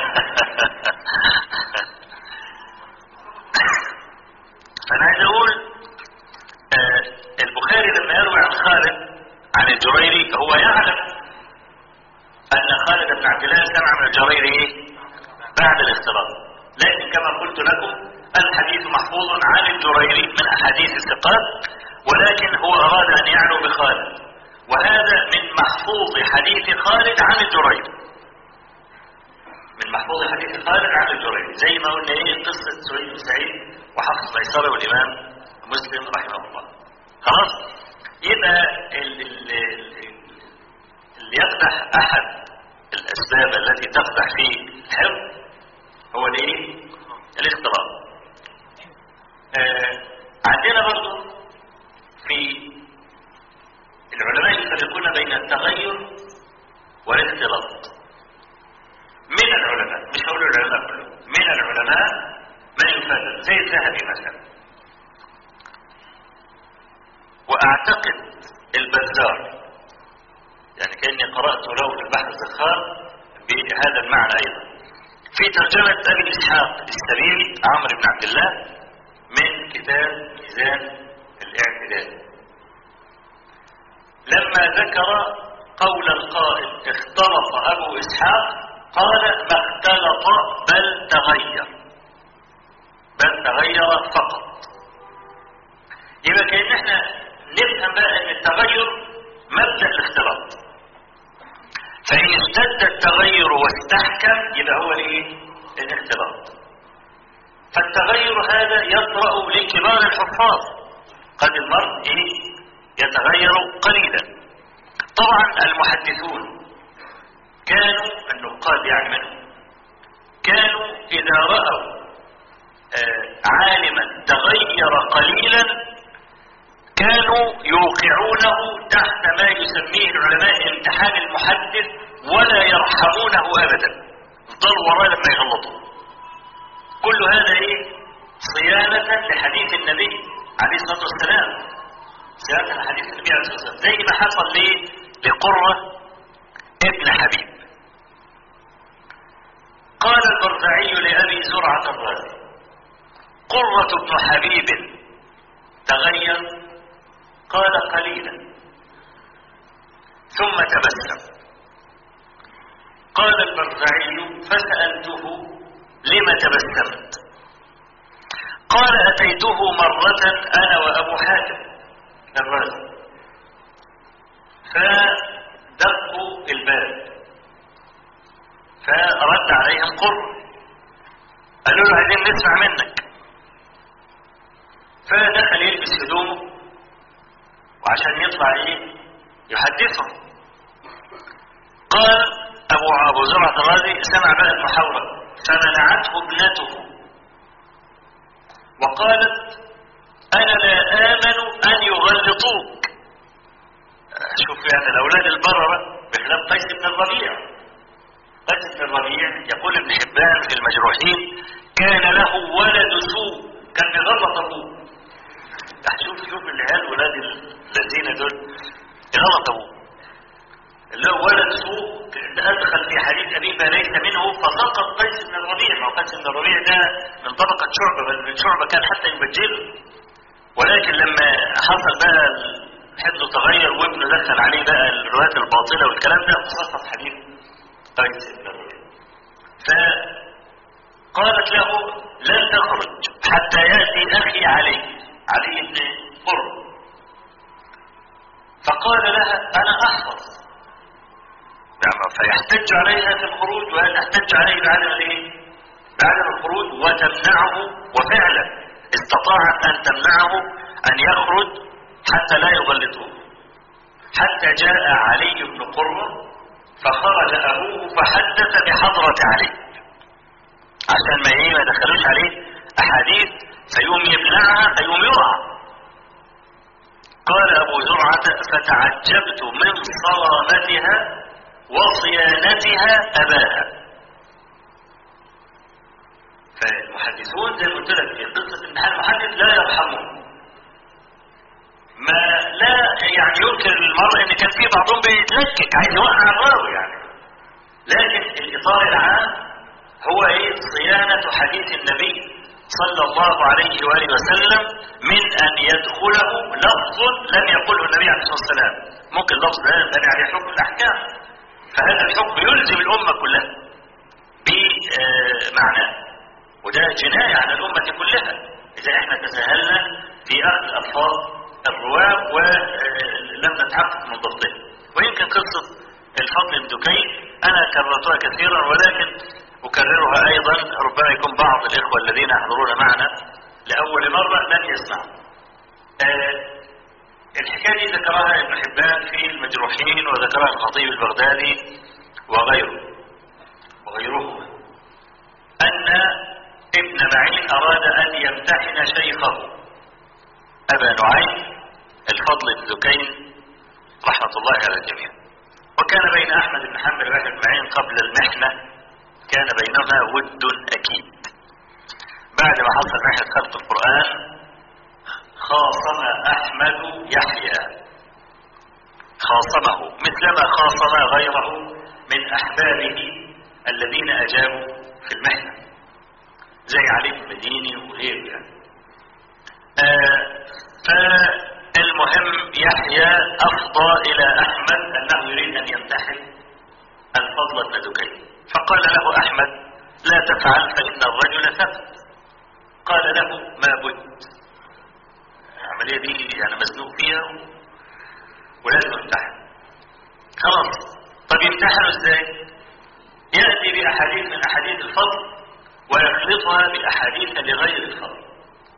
A: فانا عايز اقول آه البخاري لما يروي عن خالد عن الجريري هو يعلم أن خالد بن عبد الله سمع من الجريري إيه؟ بعد الاختلاط لكن كما قلت لكم الحديث محفوظ عن الجريري من أحاديث الثقات ولكن هو أراد أن يعلو بخالد وهذا من محفوظ حديث خالد عن الجريري من محفوظ حديث خالد عن الجريري زي ما قلنا ايه قصة سعيد بن سعيد وحفص ميسرة والإمام مسلم رحمه الله خلاص يبقى اللي يقدح احد الاسباب التي تقدح في الحفظ هو الايه الاختلاط آه عندنا برضو في العلماء يفرقون بين التغير والاختلاط من العلماء مش هقول العلماء كلهم من العلماء من يفرق زي الذهبي مثلا واعتقد البزار يعني كاني قرات له في البحر الزخار بهذا المعنى ايضا في ترجمه ابي اسحاق السبيعي عمرو بن عبد الله من كتاب ميزان الاعتدال لما ذكر قول القائل اختلط ابو اسحاق قال ما اختلط بل تغير بل تغير فقط يبقى كأن احنا نفهم بقى ان التغير مبدأ الاختلاط فإن اشتد التغير واستحكم يبقى هو الايه الاختلاط فالتغير هذا يطرأ لكبار الحفاظ قد المرء ايه يتغير قليلا طبعا المحدثون كانوا النقاد يعني منهم كانوا إذا رأوا عالما تغير قليلا كانوا يوقعونه تحت ما يسميه العلماء امتحان المحدث ولا يرحمونه ابدا ضل وراه لما يغلطوا كل هذا ايه صيانة لحديث النبي عليه الصلاة والسلام صيانة لحديث النبي عليه الصلاة والسلام زي ما حصل ليه لقرة ابن حبيب قال البرزعي لأبي زرعة الرازي قرة ابن حبيب تغير قال قليلا ثم تبسم قال البرزعي فسألته لم تبسمت قال أتيته مرة أنا وأبو حاتم الرازي فدقوا الباب فرد عليهم قر قالوا له عايزين نسمع منك فدخل يلبس هدومه وعشان يطلع ايه يحدثهم قال ابو ابو زرعه الرازي سمع بقى المحاوره فمنعته ابنته وقالت انا لا امن ان يغلطوك شوف يعني الاولاد البرره بخلاف قيس بن الربيع قيس بن الربيع يقول ابن حبان في المجروحين كان له ولد سوء كان بيغلط ابوه شوف شوف العيال ولاد الذين دول غلط ابوه اللي هو ولد سوء ادخل في حديث ابيه ما ليس منه فسقط قيس بن الربيع ما قيس بن الربيع ده من طبقه شعبه بل من شعبه كان حتى يبجله ولكن لما حصل بقى حفظه تغير وابنه دخل عليه بقى الروايات الباطله والكلام ده فسقط حديث قيس بن الربيع فقالت له لن تخرج حتى ياتي اخي علي علي بن قرب فقال لها انا احفظ فيحتج عليها في الخروج وهل تحتج عليه بعدم الايه بعدم الخروج وتمنعه وفعلا استطاعت ان تمنعه ان يخرج حتى لا يغلطه حتى جاء علي بن قرة فخرج ابوه فحدث بحضرة علي عشان ما ايه ما دخلوش عليه احاديث فيوم يبلعها فيوم يقع قال ابو زرعة فتعجبت من صرامتها وصيانتها اباها فالمحدثون زي ما قلت لك في قصه امتحان المحدث لا يرحمون ما لا يعني يمكن للمرء ان كان في بعضهم بيتلكك عايز يوقع الراوي يعني لكن الاطار العام هو ايه صيانه حديث النبي صلى الله عليه واله وسلم من ان يدخله لفظ لم يقله النبي عليه الصلاه والسلام ممكن اللفظ ده ينبني عليه حكم الاحكام فهذا الحكم يلزم الأمة كلها بمعنى وده جناية على الأمة كلها إذا احنا تساهلنا في أخذ ألفاظ الرواة ولم نتحقق من ضبطها ويمكن قصة الفضل بن دكين أنا كررتها كثيرا ولكن أكررها أيضا ربما يكون بعض الإخوة الذين يحضرون معنا لأول مرة لن يسمعوا الحكاية دي ذكرها ابن حبان في المجروحين وذكرها الخطيب البغدادي وغيره وغيرهما أن ابن معين أراد أن يمتحن شيخه أبا نعيم الفضل بن دكين رحمة الله على الجميع وكان بين أحمد بن حنبل وابن معين قبل المحنة كان بينهما ود أكيد بعد ما حصل محنة خلق القرآن خاصم احمد يحيى خاصمه مثلما خاصم غيره من احبابه الذين اجابوا في المحنه زي علي بن المديني وغيره يعني آه فالمهم يحيى افضى الى احمد انه يريد ان يمتحن الفضل بن دكين فقال له احمد لا تفعل فان الرجل ثبت قال له ما بد العملية دي يعني مزنوق فيها ولازم يمتحن خلاص طب يمتحنوا ازاي يأتي بأحاديث من أحاديث الفضل ويخلطها بأحاديث لغير الفضل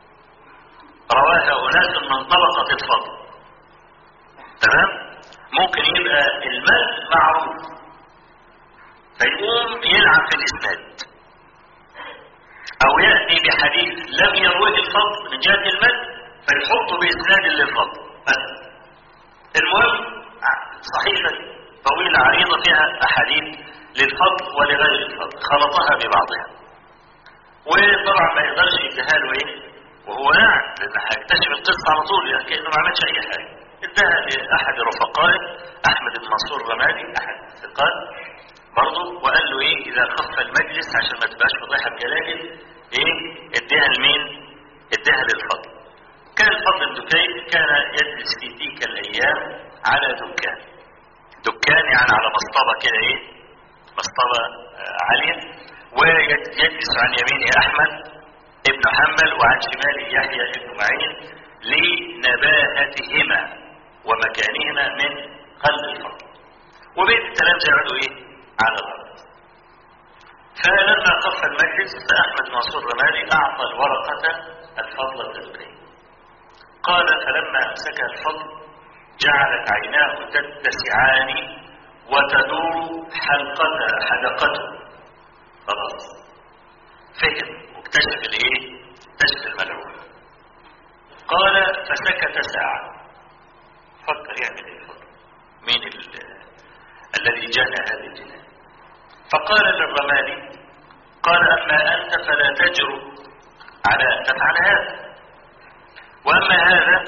A: رواها أناس من طبقة الفضل تمام ممكن يبقى المد معروف فيقوم يلعب في الإسناد أو يأتي يأتي بحديث لم يروه الفضل من جهة المد فيحط بإسناد للفضل بس المهم صحيفة طويلة عريضة فيها أحاديث للفضل ولغير الفضل خلطها ببعضها وطبعا ما يقدرش يديها له ايه وهو قاعد لان هيكتشف القصه على طول يعني كانه ما عملش اي حاجه اداها لاحد رفقائه احمد بن منصور الرمادي احد الثقات برضه وقال له ايه اذا خف المجلس عشان ما تبقاش فضيحه بجلاجل ايه اديها لمين؟ اديها للفضل كان الفضل الدكين كان يجلس في تلك الايام على دكان دكان يعني على مصطبه كده ايه مصطبه آه عاليه ويجلس عن يمينه احمد ابن حنبل وعن شماله يحيى ابن معين لنباهتهما ومكانهما من قلب الفضل وبيت التلامذة يقعدوا ايه على الارض فلما قف المجلس فاحمد منصور رمالي اعطى الورقة الفضل التدريب قال فلما امسكها الفضل جعلت عيناه تتسعان وتدور حلقة حدقته خلاص فهم واكتشف الايه اكتشف الملعون قال فسكت ساعة فكر يعمل ايه فكر مين ال- الذي جنى هذه الجنان فقال للرمادي قال اما انت فلا تجر على ان تفعل هذا واما هذا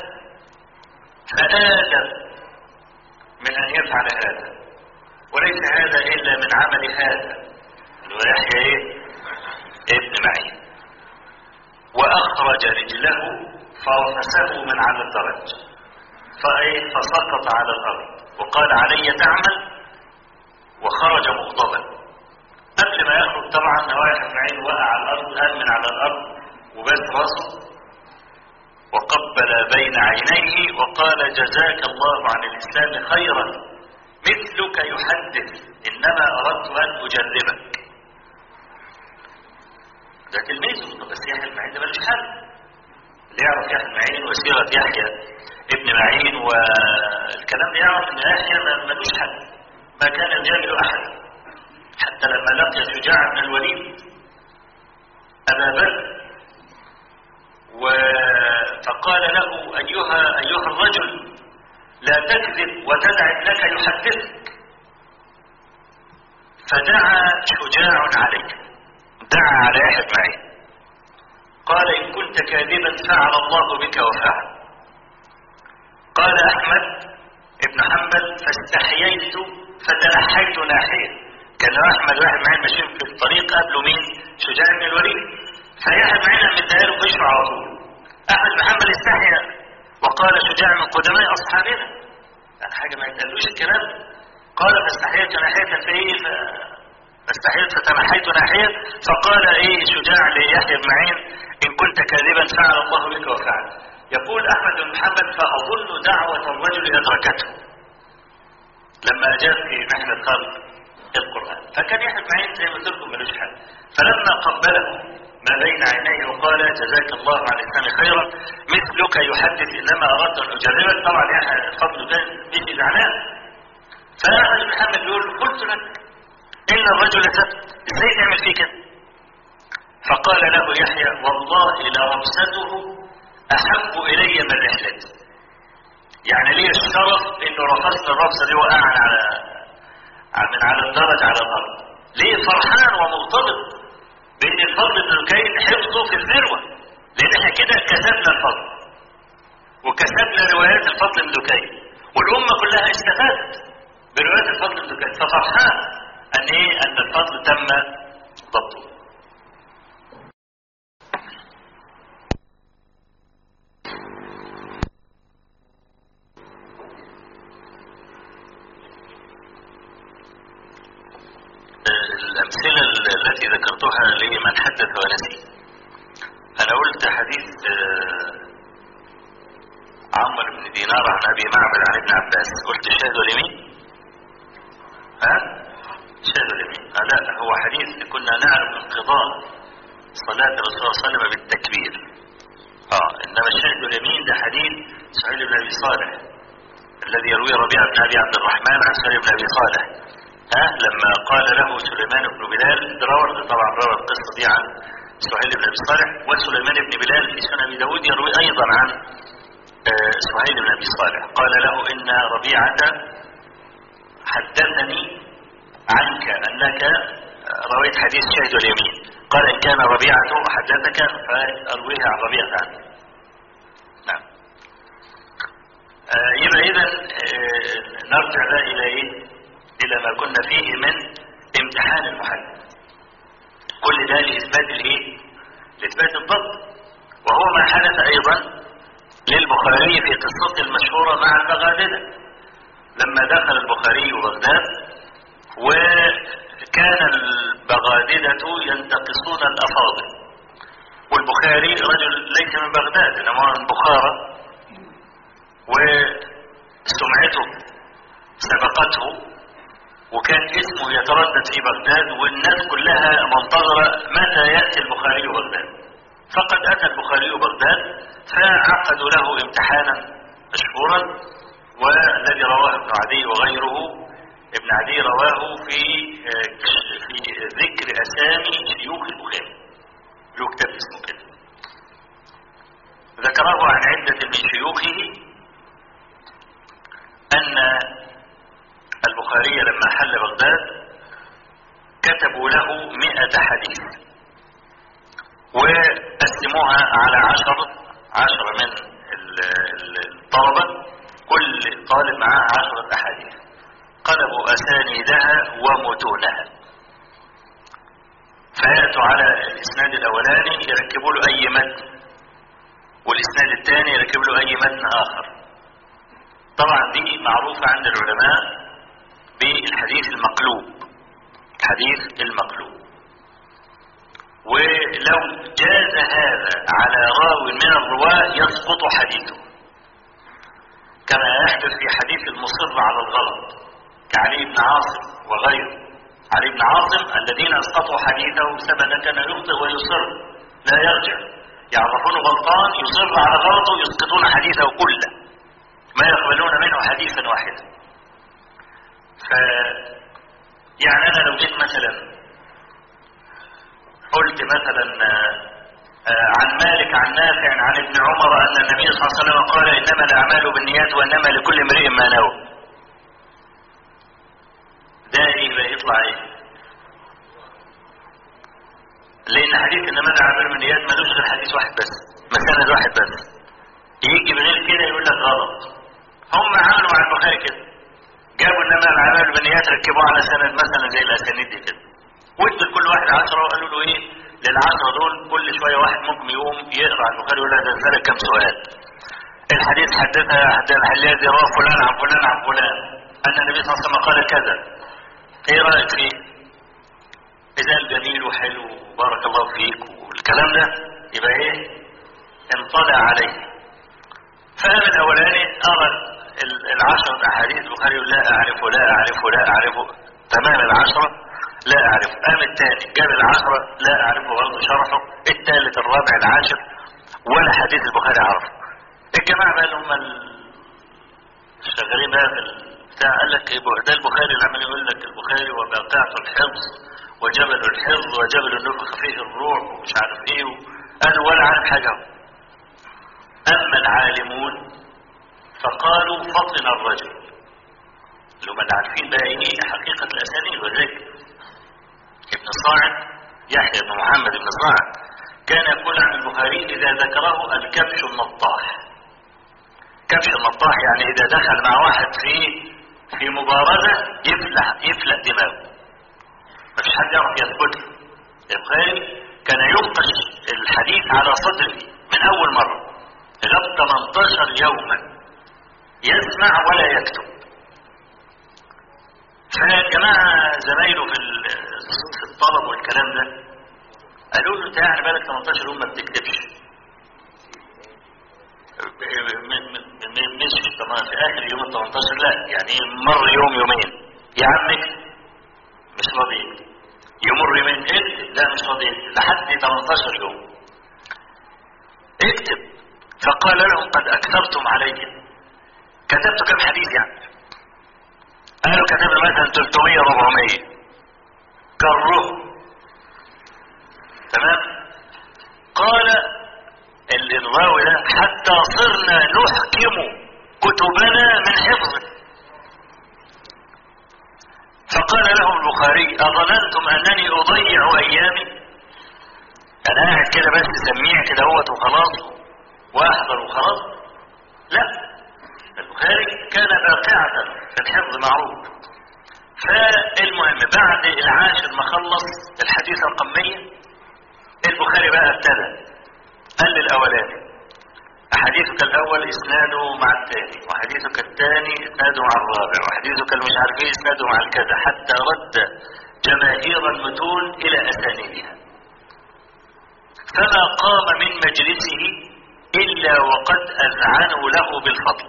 A: فآدم من ان يفعل هذا وليس هذا الا من عمل هذا اللي هو يحيى ايه ابن معين واخرج رجله فرفسه من على الدرج فايه فسقط على الارض وقال علي تعمل وخرج مغضبا قبل ما يخرج طبعا نوايح ابن وقع على الارض قام من على الارض وبات راسه وقبل بين عينيه وقال جزاك الله عن الاسلام خيرا مثلك يحدث انما اردت ان اجربك ده تلميذه بس يحيى بن معين ده ملوش حل اللي يعرف يحيى بن معين وسيرة يحيى ابن معين والكلام ده يعرف ان يحيى ما- ملوش حل ما كان يجامل احد حتى لما لقي شجاع بن الوليد ابا بكر و- فقال له ايها ايها الرجل لا تكذب وتدع ابنك يحدثك فدعا شجاع عليك دعا على يحيى بن معين قال إن كنت كاذبا فعل الله بك وفعل قال أحمد ابن حنبل فاستحييت فتنحيت ناحية كان أحمد واحد معين ماشيين في الطريق قبله مين شجاع بن الوليد فيحيى بن معين مديها له بشر على طول أحمد بن حنبل استحيا وقال شجاع من قدماء أصحابنا يعني حاجة ما يتقالوش الكلام قال فاستحييت ناحية فإيه ف- فاستحييت فتنحيت ناحية فقال ايه شجاع ليحيى بن معين ان كنت كاذبا فعل الله بك وفعل يقول احمد بن محمد فاظن دعوة الرجل ادركته لما اجاب في محنة خلق القرآن فكان يحيى بن معين زي ما قلت لكم ملوش حل فلما قبله ما بين عينيه وقال جزاك الله عن الاسلام خيرا مثلك يحدث انما اردت ان اجربك طبعا يحيى الفضل ده مش زعلان فاحمد بن محمد يقول قلت لك إن الرجل سب ازاي تعمل فيه كده فقال له يحيى والله لرمسته أحب إلي من رحلتي يعني لي الشرف إنه رفضت الرفسة دي وقعنا على على- من على الدرج على الأرض ليه فرحان ومرتبط بأن الفضل بن الكيد حفظه في الذروة لأن احنا كده كسبنا الفضل وكسبنا روايات الفضل بن الكيد والأمة كلها استفادت بروايات الفضل بن الكيد ففرحان أن إيه أن الفضل تم ضبطه الأمثلة التي ذكرتها لمن حدث ونسي أنا قلت حديث آه، عمرو بن دينار عن أبي معبد عن ابن عباس قلت شاهدوا لمين؟ ها؟ شاهدوا لمين؟ آه لا هو حديث كنا نعرف انقضاء صلاة الرسول صلى الله عليه وسلم بالتكبير اه انما الشاهد اليمين ده حديث سعيد بن ابي صالح الذي يروي ربيعه بن ابي عبد الرحمن عن سعيد بن ابي صالح ها لما قال له سليمان بن بلال دراور طبعا روى القصه دي عن سهيل بن ابي صالح وسليمان بن بلال في سنن ابي داود يروي ايضا عن آه، سهيل بن ابي صالح قال له ان ربيعه حدثني عنك انك رويت حديث شهد اليمين قال ان كان ربيعه حدثك فارويه عن ربيعه عنك نعم آه، يبقى اذا آه، نرجع بقى الى ايه الى ما كنا فيه من امتحان المحدث كل ده لاثبات الايه لاثبات الضبط وهو ما حدث ايضا للبخاري في قصته المشهوره مع البغادله لما دخل البخاري بغداد وكان البغادله ينتقصون الافاضل والبخاري رجل ليس من بغداد انما من بخارى وسمعته سبقته وكان اسمه يتردد في بغداد والناس كلها منتظرة متى يأتي البخاري بغداد فقد أتى البخاري بغداد فعقدوا له امتحانا مشهورا والذي رواه ابن عدي وغيره ابن عدي رواه في في ذكر أسامي شيوخ البخاري له كتاب اسمه كده ذكره عن عدة من شيوخه أن البخاري لما حل بغداد كتبوا له مئة حديث وقسموها على عشر عشر من الطلبة كل طالب معاه عشرة أحاديث قلبوا أسانيدها ومتونها فيأتوا على الإسناد الأولاني يركبوا له أي متن والإسناد الثاني يركب له أي متن آخر طبعا دي معروفة عند العلماء بالحديث المقلوب الحديث المقلوب ولو جاز هذا على راو من الرواة يسقط حديثه كما يحدث في حديث المصر على الغلط كعلي بن عاصم وغيره علي بن عاصم الذين اسقطوا حديثه بسبب كان يخطئ ويصر لا يرجع يعرفون غلطان يصر على غلطه يسقطون حديثه كله ما يقبلون منه حديثا واحدا ف يعني انا لو جيت مثلا قلت مثلا عن مالك عن نافع عن ابن عمر ان النبي صلى الله عليه وسلم قال انما الاعمال بالنيات وانما لكل امرئ ما نوى ده ايه بقى يطلع ايه لان حديث انما الاعمال بالنيات ملوش غير حديث واحد بس مسند واحد بس يجي بغير كده يقول لك غلط هم عملوا مع البخاري كده جابوا انما الاعمال بالنيات ركبوه على سند مثلا زي الاسانيد دي كده وادوا لكل واحد عشرة وقالوا له ايه للعشرة دول كل شوية واحد ممكن يقوم يقرا على البخاري يقول له ده نزلك كام سؤال الحديث حدثها حتى الحليات رواه فلان عن فلان عن فلان ان النبي صلى الله عليه وسلم قال كذا ايه رايك فيه اذا الجميل وحلو وبارك الله فيك والكلام ده يبقى ايه انطلع عليه فقام الاولاني ارى العشرة احاديث البخاري لا اعرفه لا اعرفه لا اعرفه تمام العشرة لا اعرفه قام الثاني جاب العشرة لا اعرفه برضه شرحه الثالث الرابع العاشر ولا حديث البخاري عرفه الجماعة بقى اللي هم الشغالين بقى في بتاع قال لك ده البخاري اللي عمال يقول لك البخاري وبقعة الحفظ وجبل الحفظ وجبل النفخ فيه الروح ومش عارف ايه قالوا ولا عارف حاجة اما العالمون فقالوا فطن الرجل اللي هم اللي عارفين بقى ايه حقيقة الاسانيد وذلك ابن صاعد يحيى بن محمد بن صاعد كان يقول عن البخاري اذا ذكره الكبش النطاح كبش النطاح يعني اذا دخل مع واحد في في مبارزة يفلح يفلق دماغه مفيش حد يعرف يثبته البخاري كان ينقش الحديث على صدره من اول مرة لغاية 18 يوما يسمع ولا يكتب فالجماعة زمايله في في الطلب والكلام ده قالوا له انت يعني بقالك 18 يوم ما بتكتبش مش في اخر يوم ال 18 لا يعني مر يوم يومين يا عم اكتب مش راضي يكتب يمر يومين اكتب لا مش راضي يكتب لحد 18 يوم اكتب فقال لهم قد اكثرتم علي كتبت كم حديث يعني قالوا كتبنا مثلا 300 400 كروه تمام قال الراوي ده حتى صرنا نحكم كتبنا من حفظه فقال لهم البخاري أظننتم أنني أضيع أيامي أنا قاعد كده بس سميع كده هوت وخلاص وأحضر وخلاص لا البخاري كان باقعة في الحفظ معروف فالمهم بعد العاشر ما خلص الحديث رقم 100 البخاري بقى ابتدى قال للأولاني حديثك الأول إسناده مع الثاني وحديثك الثاني إسناده مع الرابع وحديثك المش عارف إيه إسناده مع الكذا حتى رد جماهير المتون إلى أسانيدها فما قام من مجلسه إلا وقد أذعنوا له بالفضل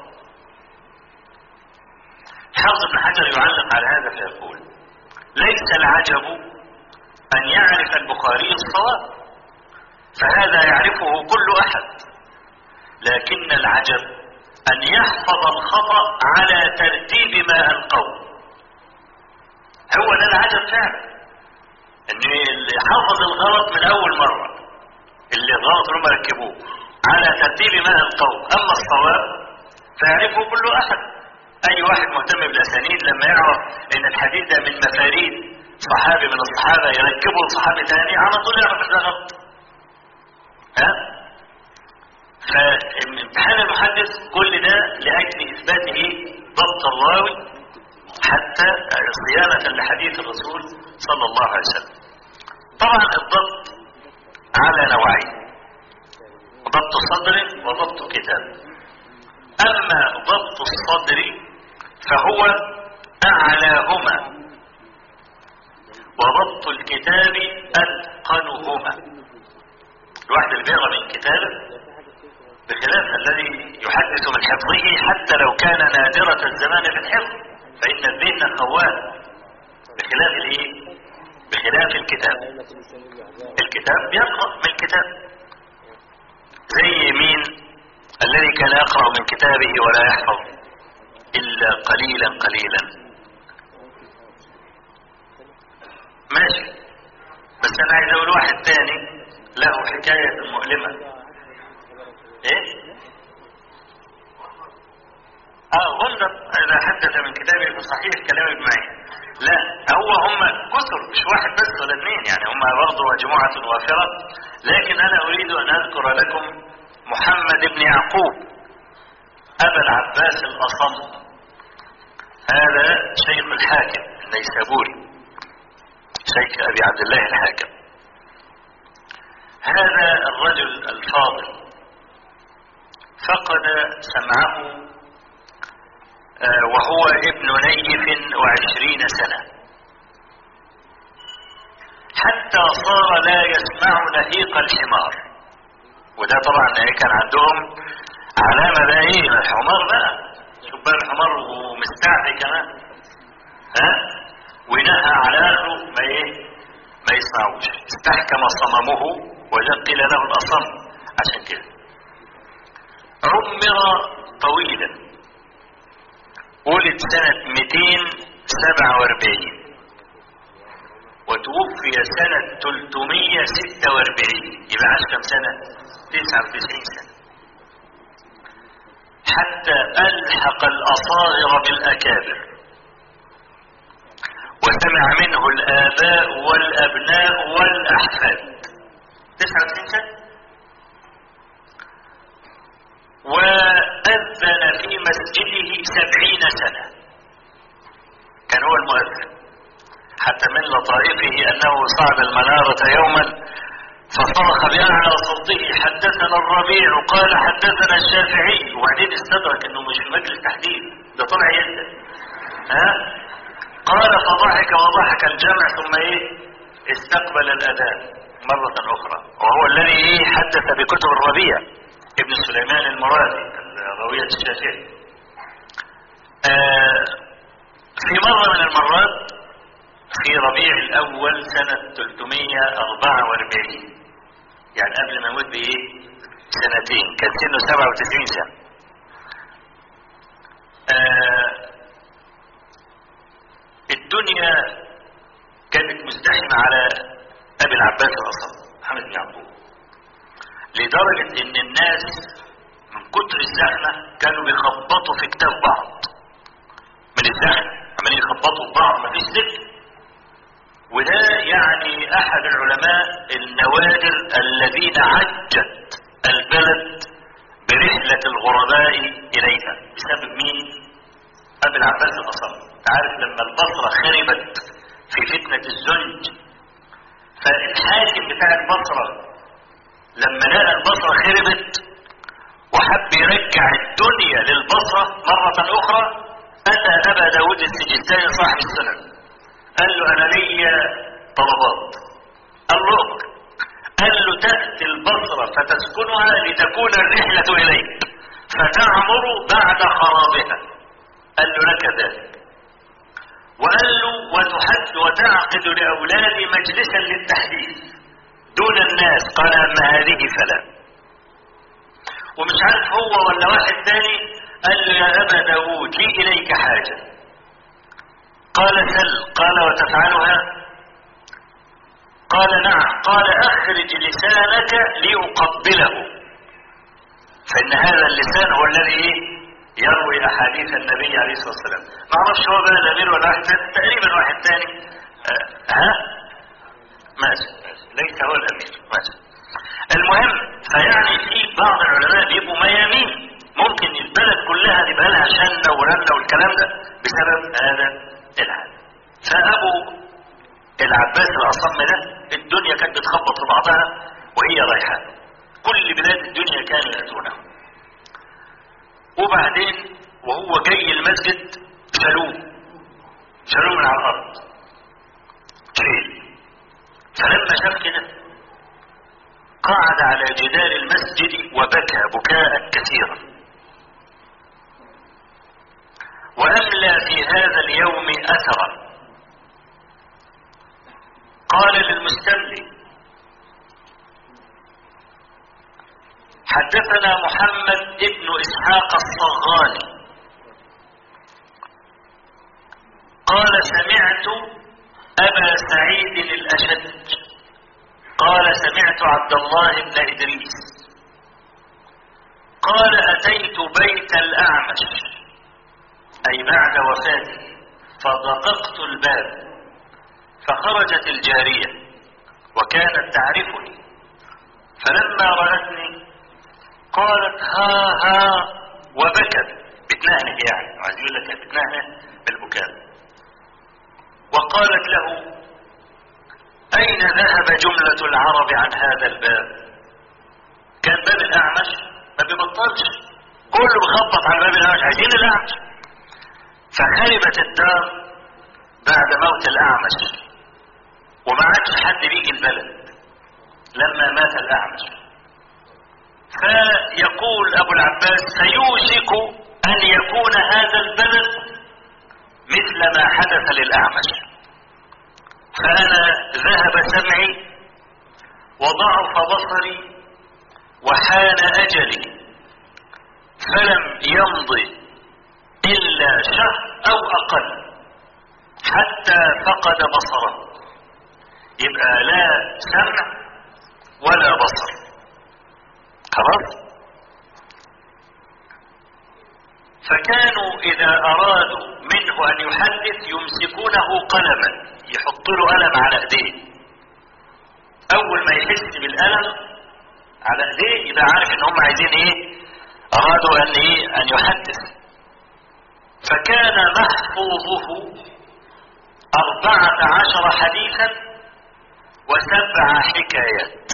A: حافظ بن حجر يعلق على هذا فيقول ليس العجب أن يعرف البخاري الصواب فهذا يعرفه كل أحد لكن العجب أن يحفظ الخطأ على ترتيب ما ألقوه هو ده العجب فعلا ان اللي حفظ الغلط من اول مرة اللي غلط هم ركبوه على ترتيب ما القول اما الصواب فيعرفه كل احد اي واحد مهتم بالاسانيد لما يعرف ان الحديث ده من مفاريد صحابي من الصحابة يركبه لصحابي تاني على طول يعرف ان ده غلط ها فامتحان المحدث كل ده لاجل اثبات ايه ضبط الراوي حتى صيانة لحديث الرسول صلى الله عليه وسلم طبعا الضبط على نوعين ضبط صدر وضبط كتاب اما ضبط الصدر فهو اعلاهما وضبط الكتاب اتقنهما الواحد اللي بيقرا من كتابه بخلاف الذي يحدث من حفظه حتى لو كان نادرة الزمان في الحفظ فإن الذهن خوان بخلاف الايه بخلاف الكتاب الكتاب يقرأ من الكتاب زي مين الذي كان يقرأ من كتابه ولا يحفظ إلا قليلا قليلا ماشي بس أنا عايز أقول واحد تاني له حكاية مؤلمة ايه اه غندر اذا حدث من كتابه فصحيح كلام ابن معين لا هو هم كثر مش واحد بس ولا اثنين يعني هم برضه مجموعة وافرة لكن انا اريد ان اذكر لكم محمد بن يعقوب ابا العباس الاصم هذا شيخ الحاكم النيسابوري شيخ ابي عبد الله الحاكم هذا الرجل الفاضل فقد سمعه وهو ابن نيف وعشرين سنة حتى صار لا يسمع نهيق الحمار وده طبعا كان عندهم علامة بقى ايه الحمار بقى شوف بقى الحمار ومستعفي كمان ها ونهى على اهله ما ايه ما يسمعوش استحكم صممه وجد قيل له الاصم عشان كده عمر طويلا ولد سنة 247 وتوفي سنة 346 يبقى عاش كم سنة 99 سنة حتى ألحق الأصاغر بالأكابر وسمع منه الآباء والأبناء والأحفاد 99 سنة وأذن في مسجده سبعين سنة كان هو المؤذن حتى من لطائفه أنه صعد المنارة يوما فصرخ بأعلى صوته حدثنا الربيع قال حدثنا الشافعي وبعدين استدرك أنه مش في مجلس تحديد ده طلع يده ها قال فضحك وضحك الجمع ثم ايه استقبل الأذان مرة أخرى وهو الذي ايه حدث بكتب الربيع ابن سليمان المرادي راوية الشافعي آه في مرة من المرات في ربيع الأول سنة 344 يعني قبل ما يموت بإيه سنتين كان سنه 97 سنة آه الدنيا كانت مزدحمة على أبي العباس الأصم محمد بن يعقوب لدرجة ان الناس من كتر الزحمة كانوا بيخبطوا في كتاب بعض من الزحمة عمالين يخبطوا في بعض مفيش سكة وده يعني احد العلماء النوادر الذين عجت البلد برحلة الغرباء اليها بسبب مين ابي العباس الاصم عارف لما البصرة خربت في فتنة الزنج فالحاكم بتاع البصرة لما لقى البصرة خربت وحب يرجع الدنيا للبصرة مرة اخرى اتى ابا داود السجستاني صاحب السنن قال له انا ليا طلبات قال له أمر. قال له تأتي البصرة فتسكنها لتكون الرحلة إليك فتعمر بعد خرابها قال له لك ذلك وقال له وتحد وتعقد لأولادي مجلسا للتحديث دون الناس قال أما هذه فلا ومش عارف هو ولا واحد تاني قال له يا أبا داود لي إليك حاجة قال سل قال وتفعلها قال نعم قال اخرج لسانك لأقبله فإن هذا اللسان هو الذي يروي أحاديث النبي عليه الصلاة والسلام ما اعرفش هو بقى الأمير ولا واحد تاني تقريبا واحد تاني آه ها ماشي ماشي ليس هو الأمير ماشي المهم فيعني في بعض العلماء بيبقوا ميامين ممكن البلد كلها يبقى لها شنة ورنة والكلام ده بسبب هذا الحال فأبو العباس الأصم ده الدنيا كانت بتخبط في بعضها وهي رايحة كل بلاد الدنيا كانوا يأتونه وبعدين وهو جاي المسجد شالوه شالوه من على الأرض شيل فلما شاف كده قعد على جدار المسجد وبكى بكاء كثيرا وأملى في هذا اليوم أثرا قال للمستملي حدثنا محمد ابن إسحاق الصغاني قال سمعت أبا سعيد الأشج قال سمعت عبد الله بن إدريس قال أتيت بيت الأعمش أي بعد وفاته فدققت الباب فخرجت الجارية وكانت تعرفني فلما رأتني قالت ها ها وبكت بتنهنه يعني عايز يقول لك بتنهنه بالبكاء وقالت له أين ذهب جملة العرب عن هذا الباب كان باب الأعمش ما بيبطلش كله بخبط على باب الأعمش عايزين الأعمش فخربت الدار بعد موت الأعمش وما عادش حد بيجي البلد لما مات الأعمش فيقول أبو العباس سيوشك أن يكون هذا البلد مثل ما حدث للأعمش فأنا ذهب سمعي وضعف بصري وحان أجلي فلم يمضي إلا شهر أو أقل حتى فقد بصره يبقى لا سمع ولا بصر خلاص فكانوا إذا أرادوا منه أن يحدث يمسكونه قلما يحط له قلم على ايديه أول ما يحس بالألم على ايديه يبقى عارف إن هم عايزين إيه أرادوا أن إيه أن يحدث فكان محفوظه أربعة عشر حديثا وسبع حكايات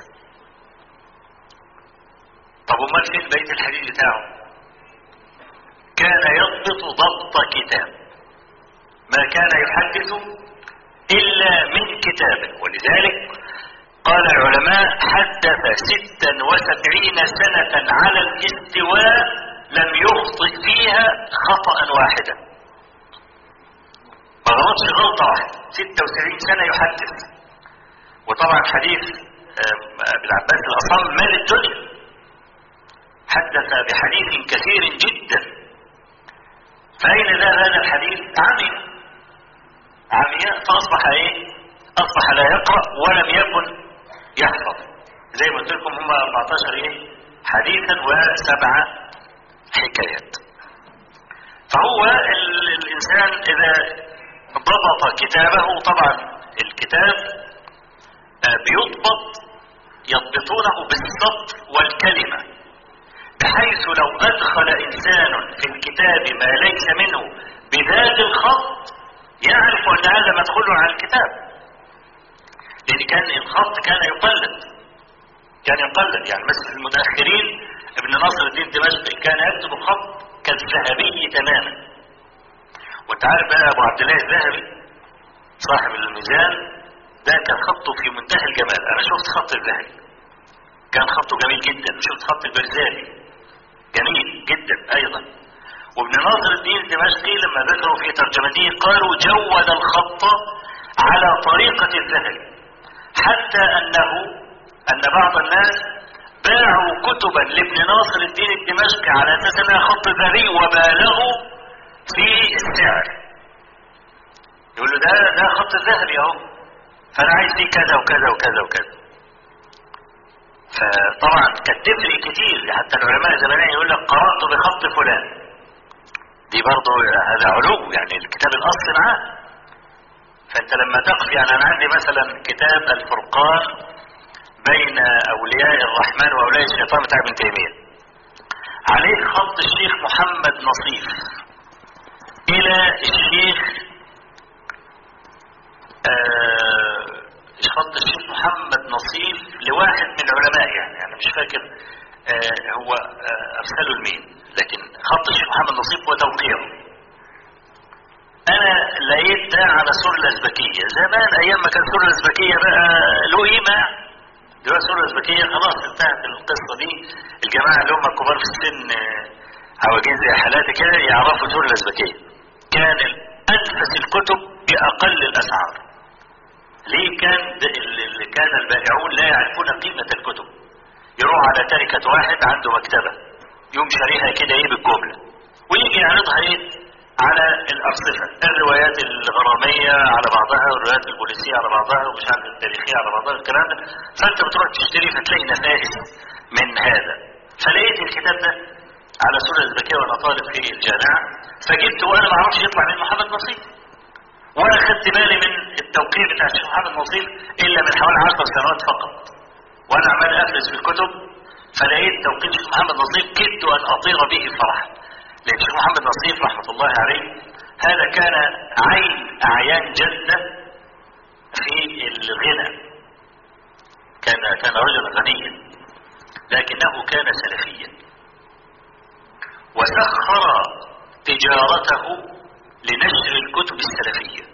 A: طب امال فين بيت الحديث بتاعه كان يضبط ضبط كتاب ما كان يحدث الا من كتابه ولذلك قال العلماء حدث ستا وسبعين سنة على الاستواء لم يخطئ فيها خطأ واحدا ما غلطش غلطة واحدة ستة وسبعين سنة يحدث وطبعا حديث ابن عباس الأصم مال الدنيا حدث بحديث كثير جدا فأين ذهب هذا الحديث عمي عمياء فأصبح إيه أصبح لا يقرأ ولم يكن يحفظ زي ما قلت لكم هم 14 ايه حديثا وسبعة حكايات فهو ال- الانسان اذا ضبط كتابه طبعا الكتاب آه، بيضبط يضبطونه بالسطر والكلمة بحيث لو أدخل إنسان في الكتاب ما ليس منه بذات الخط يعرف أن هذا مدخول على الكتاب لأن كان الخط كان يقلد كان يقلد يعني مثل المتأخرين ابن ناصر الدين دمشقي كان يكتب الخط كالذهبي تماما وانت عارف بقى ابو عبد الله الذهبي صاحب الميزان ده كان خطه في منتهى الجمال انا شفت خط الذهبي كان خطه جميل جدا وشفت خط البرزالي جميل جدا ايضا وابن ناصر الدين الدمشقي لما ذكروا في ترجمته قالوا جود الخط على طريقة الذهبي حتى انه ان بعض الناس باعوا كتبا لابن ناصر الدين الدمشقي على اساس انها خط ذهبي وبالغوا في السعر يقول له ده ده خط الذهبي اهو فانا عايز فيه كذا وكذا وكذا وكذا فطبعا كانت تفرق كتير حتى العلماء زمان يقول لك قرات بخط فلان دي برضه هذا علو يعني الكتاب الاصلي معاه فانت لما تقف يعني انا عندي مثلا كتاب الفرقان بين اولياء الرحمن واولياء الشيطان بتاع ابن تيميه عليه خط الشيخ محمد نصيف الى الشيخ آه خط الشيخ محمد نصيف لواحد من العلماء يعني انا مش فاكر آه هو آه ارسله لمين لكن خط الشيخ محمد نصيف وتوقيعه انا لقيت ده على سورة الازبكية زمان ايام ما كان سورة الازبكية بقى له قيمة دلوقتي سورة الازبكية خلاص انتهت القصة دي الجماعة اللي هم الكبار في السن آه، عواجيز زي حالاتي كده يعرفوا سورة الازبكية كان انفس الكتب باقل الاسعار ليه كان ده- اللي كان البائعون لا يعرفون قيمة الكتب يروح على تركة واحد عنده مكتبة يوم شاريها كده ايه بالجملة ويجي يعرضها ايه على الأرصفة الروايات الغرامية على بعضها والروايات البوليسية على بعضها ومش عارف التاريخية على بعضها الكلام ده فانت بتروح تشتري فتلاقي نفائس من هذا فلقيت الكتاب ده على سورة الزكية وانا طالب في الجامعة فجبته وانا ما اعرفش يطلع من محمد نصيب ولا خدت بالي من التوقيع بتاع الشيخ محمد نصير الا من حوالي عشر سنوات فقط وانا عمال افرز في الكتب فلقيت توقيع الشيخ محمد نصير كدت ان اطير به فرحا لان الشيخ محمد نصير رحمه الله عليه هذا كان عين اعيان جده في الغنى كان كان رجلا غنيا لكنه كان سلفيا وسخر تجارته لنشر الكتب السلفية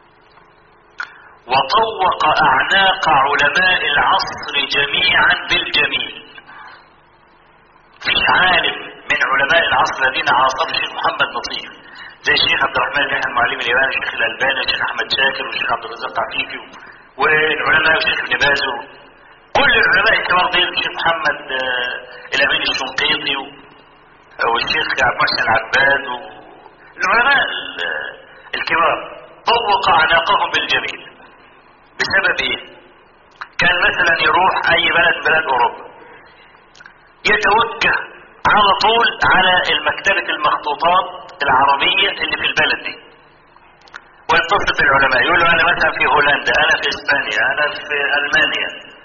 A: وطوق أعناق علماء العصر جميعا بالجميل فيش عالم من علماء العصر الذين عاصروا الشيخ محمد نصير زي الشيخ عبد الرحمن بن المعلم الياباني الشيخ الألباني الشيخ أحمد شاكر والشيخ عبد الرزاق عفيفي والعلماء والشيخ ابن باز كل العلماء الكبار دي الشيخ محمد آه، الأمين الشنقيطي و- والشيخ عبد المحسن العباد و- العلماء ال- الكبار طوق عناقهم بالجميل بسبب ايه كان مثلا يروح اي بلد من بلاد اوروبا يتوجه على طول على المكتبة المخطوطات العربية اللي في البلد دي ويتصل بالعلماء يقول له انا مثلا في هولندا انا في اسبانيا انا في المانيا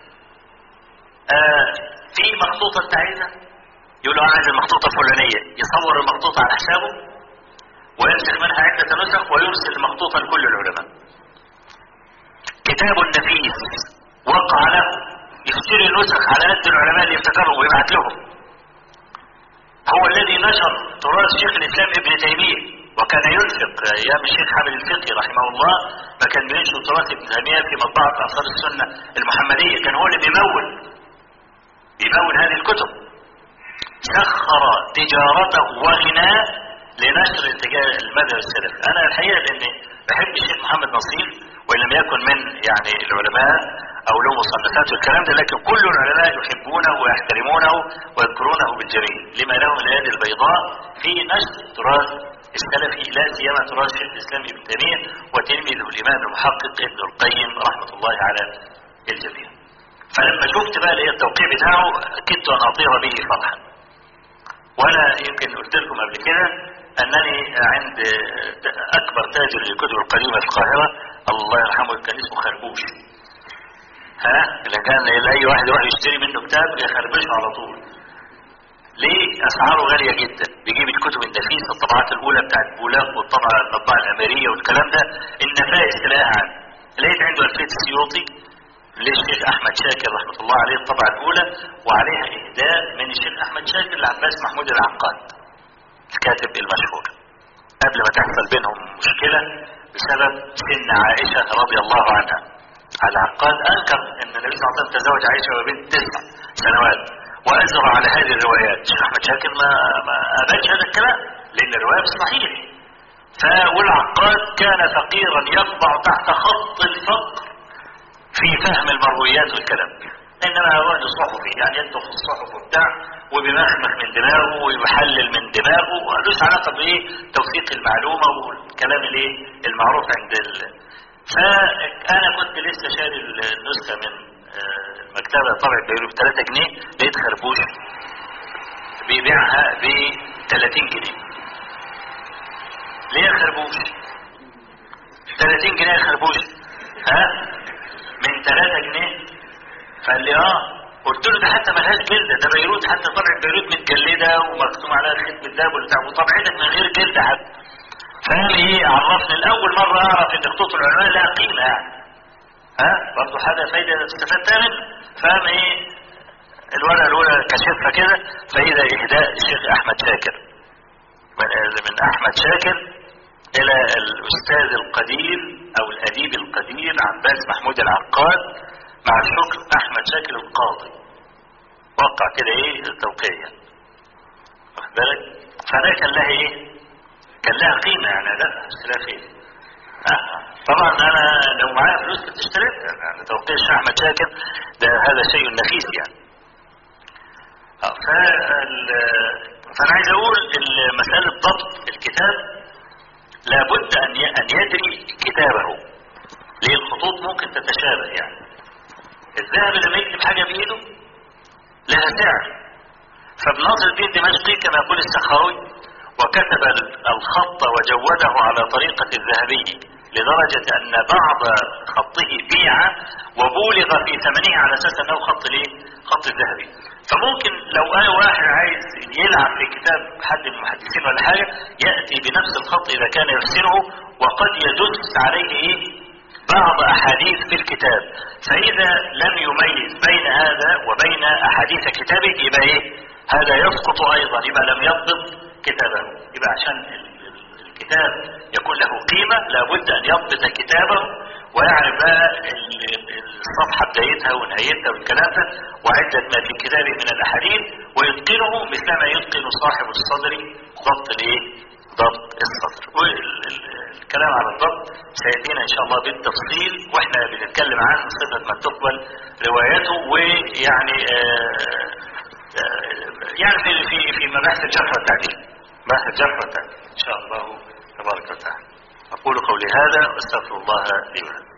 A: آه في مخطوطة انت عايزها يقول له انا عايز المخطوطة الفلانية يصور المخطوطة على حسابه ويمسك منها عدة نسخ ويرسل المخطوطة لكل العلماء كتاب نفيس وقع له يشتري النسخ على قد العلماء اللي يفتكرهم ويبعت لهم هو الذي نشر تراث شيخ الاسلام ابن تيميه وكان ينفق ايام الشيخ حامد الفقي رحمه الله ما كان بينشر تراث ابن تيميه في مطبعه انصار السنه المحمديه كان هو اللي بيمول بيمول هذه الكتب سخر تجارته وغناه لنشر اتجاه المذهب السلفي انا الحقيقه لاني بحب الشيخ محمد نصير وان لم يكن من يعني العلماء او له مصنفات والكلام ده لكن كل العلماء يحبونه ويحترمونه ويذكرونه بالجميل لما له من اليد البيضاء في نشر التراث السلفي لا سيما تراث شيخ الاسلام ابن تيميه وتلميذه الامام المحقق ابن القيم رحمه الله على الجميع. فلما شفت بقى الايه التوقيع بتاعه كدت ان اطير به فرحا وانا يمكن قلت لكم قبل كده انني عند اكبر تاجر للكتب القديمه في القاهره الله يرحمه كان اسمه خربوش ها اللي كان اي واحد يروح يشتري منه كتاب يخربشه على طول ليه اسعاره غاليه جدا بيجيب الكتب النفيسه الطبعات الاولى بتاعت بولاق والطبعه المطبعه الامريه والكلام ده النفائس تلاقيها عنده لقيت عنده الفيت السيوطي للشيخ احمد شاكر رحمه الله عليه الطبعه الاولى وعليها اهداء من الشيخ احمد شاكر لعباس محمود العقاد الكاتب المشهور قبل ما تحصل بينهم مشكله بسبب سن عائشه رضي الله عنها العقاد انكر ان النبي صلى الله عليه وسلم تزوج عائشه وبنت تسع سنوات وازر على هذه الروايات الشيخ احمد شاكر ما ما ابانش هذا الكلام لان الروايه مش صحيح والعقاد كان فقيرا يخضع تحت خط الفقر في فهم المرويات والكلام انما هو صحفي يعني يدخل في الصحف وبتاع وبيمخمخ من دماغه ويحلل من دماغه ولوش علاقه بايه توثيق المعلومه والكلام الايه المعروف عند ال... فانا كنت لسه شاري النسخه من المكتبه طبعا بيقولوا ب 3 جنيه لقيت خربوش بيبيعها ب 30 جنيه ليه خربوش 30 جنيه خربوش ها من 3 جنيه فقال لي اه قلت له ده حتى ملهاش جلده ده بيروت حتى طبعة بيروت متجلده ومكتوب عليها ختم الدهب وبتاع وطبعتك من غير جلده حتى فقال لي ايه عرفني الاول مره اعرف ان خطوط العنوان لها قيمه يعني ها برضه حاجه فايده استفدتها منه فاهم ايه الورقه الاولى كشفها كده فاذا اهداء الشيخ احمد شاكر من, من احمد شاكر الى الاستاذ القدير او الاديب القدير عباس محمود العقاد مع الشكر احمد شاكر القاضي وقع كده ايه التوقيع واخد بالك فده كان لها ايه كان لها قيمه يعني لا اشتريها فين آه. طبعا انا لو معايا فلوس كنت اشتريتها يعني توقيع الشيخ احمد شاكر ده هذا شيء نفيس يعني آه. فانا عايز اقول مساله ضبط الكتاب لابد ان ان يدري كتابه ليه الخطوط ممكن تتشابه يعني الذهب لما يكتب حاجه بايده لها سعر فابن ناصر الدين الدمشقي كما يقول السخاوي وكتب الخط وجوده على طريقة الذهبي لدرجة أن بعض خطه بيع وبولغ في ثمنه على أساس أنه خط ليه؟ خط الذهبي فممكن لو أي واحد عايز يلعب في كتاب حد من المحدثين ولا حاجة يأتي بنفس الخط إذا كان يرسله وقد يدس عليه إيه؟ بعض أحاديث في الكتاب فإذا لم يميز بين هذا وبين أحاديث كتابه يبقى إيه؟ هذا يسقط أيضا يبقى لم يضبط كتابه يبقى عشان الكتاب يكون له قيمة لابد أن يضبط كتابه ويعرف بقى الصفحة بدايتها ونهايتها والكلام ده وعدة ما في كتابه من الأحاديث ويتقنه مثلما يتقن صاحب الصدر ضبط الايه؟ ضبط الصدر والكلام على الضبط سيأتينا إن شاء الله بالتفصيل وإحنا بنتكلم عن صفة من تقبل روايته ويعني آه يعني في في في مباحث الجرح والتعديل مباحث الجرح والتعديل ان شاء الله تبارك وتعالى اقول قولي هذا واستغفر الله لي ولكم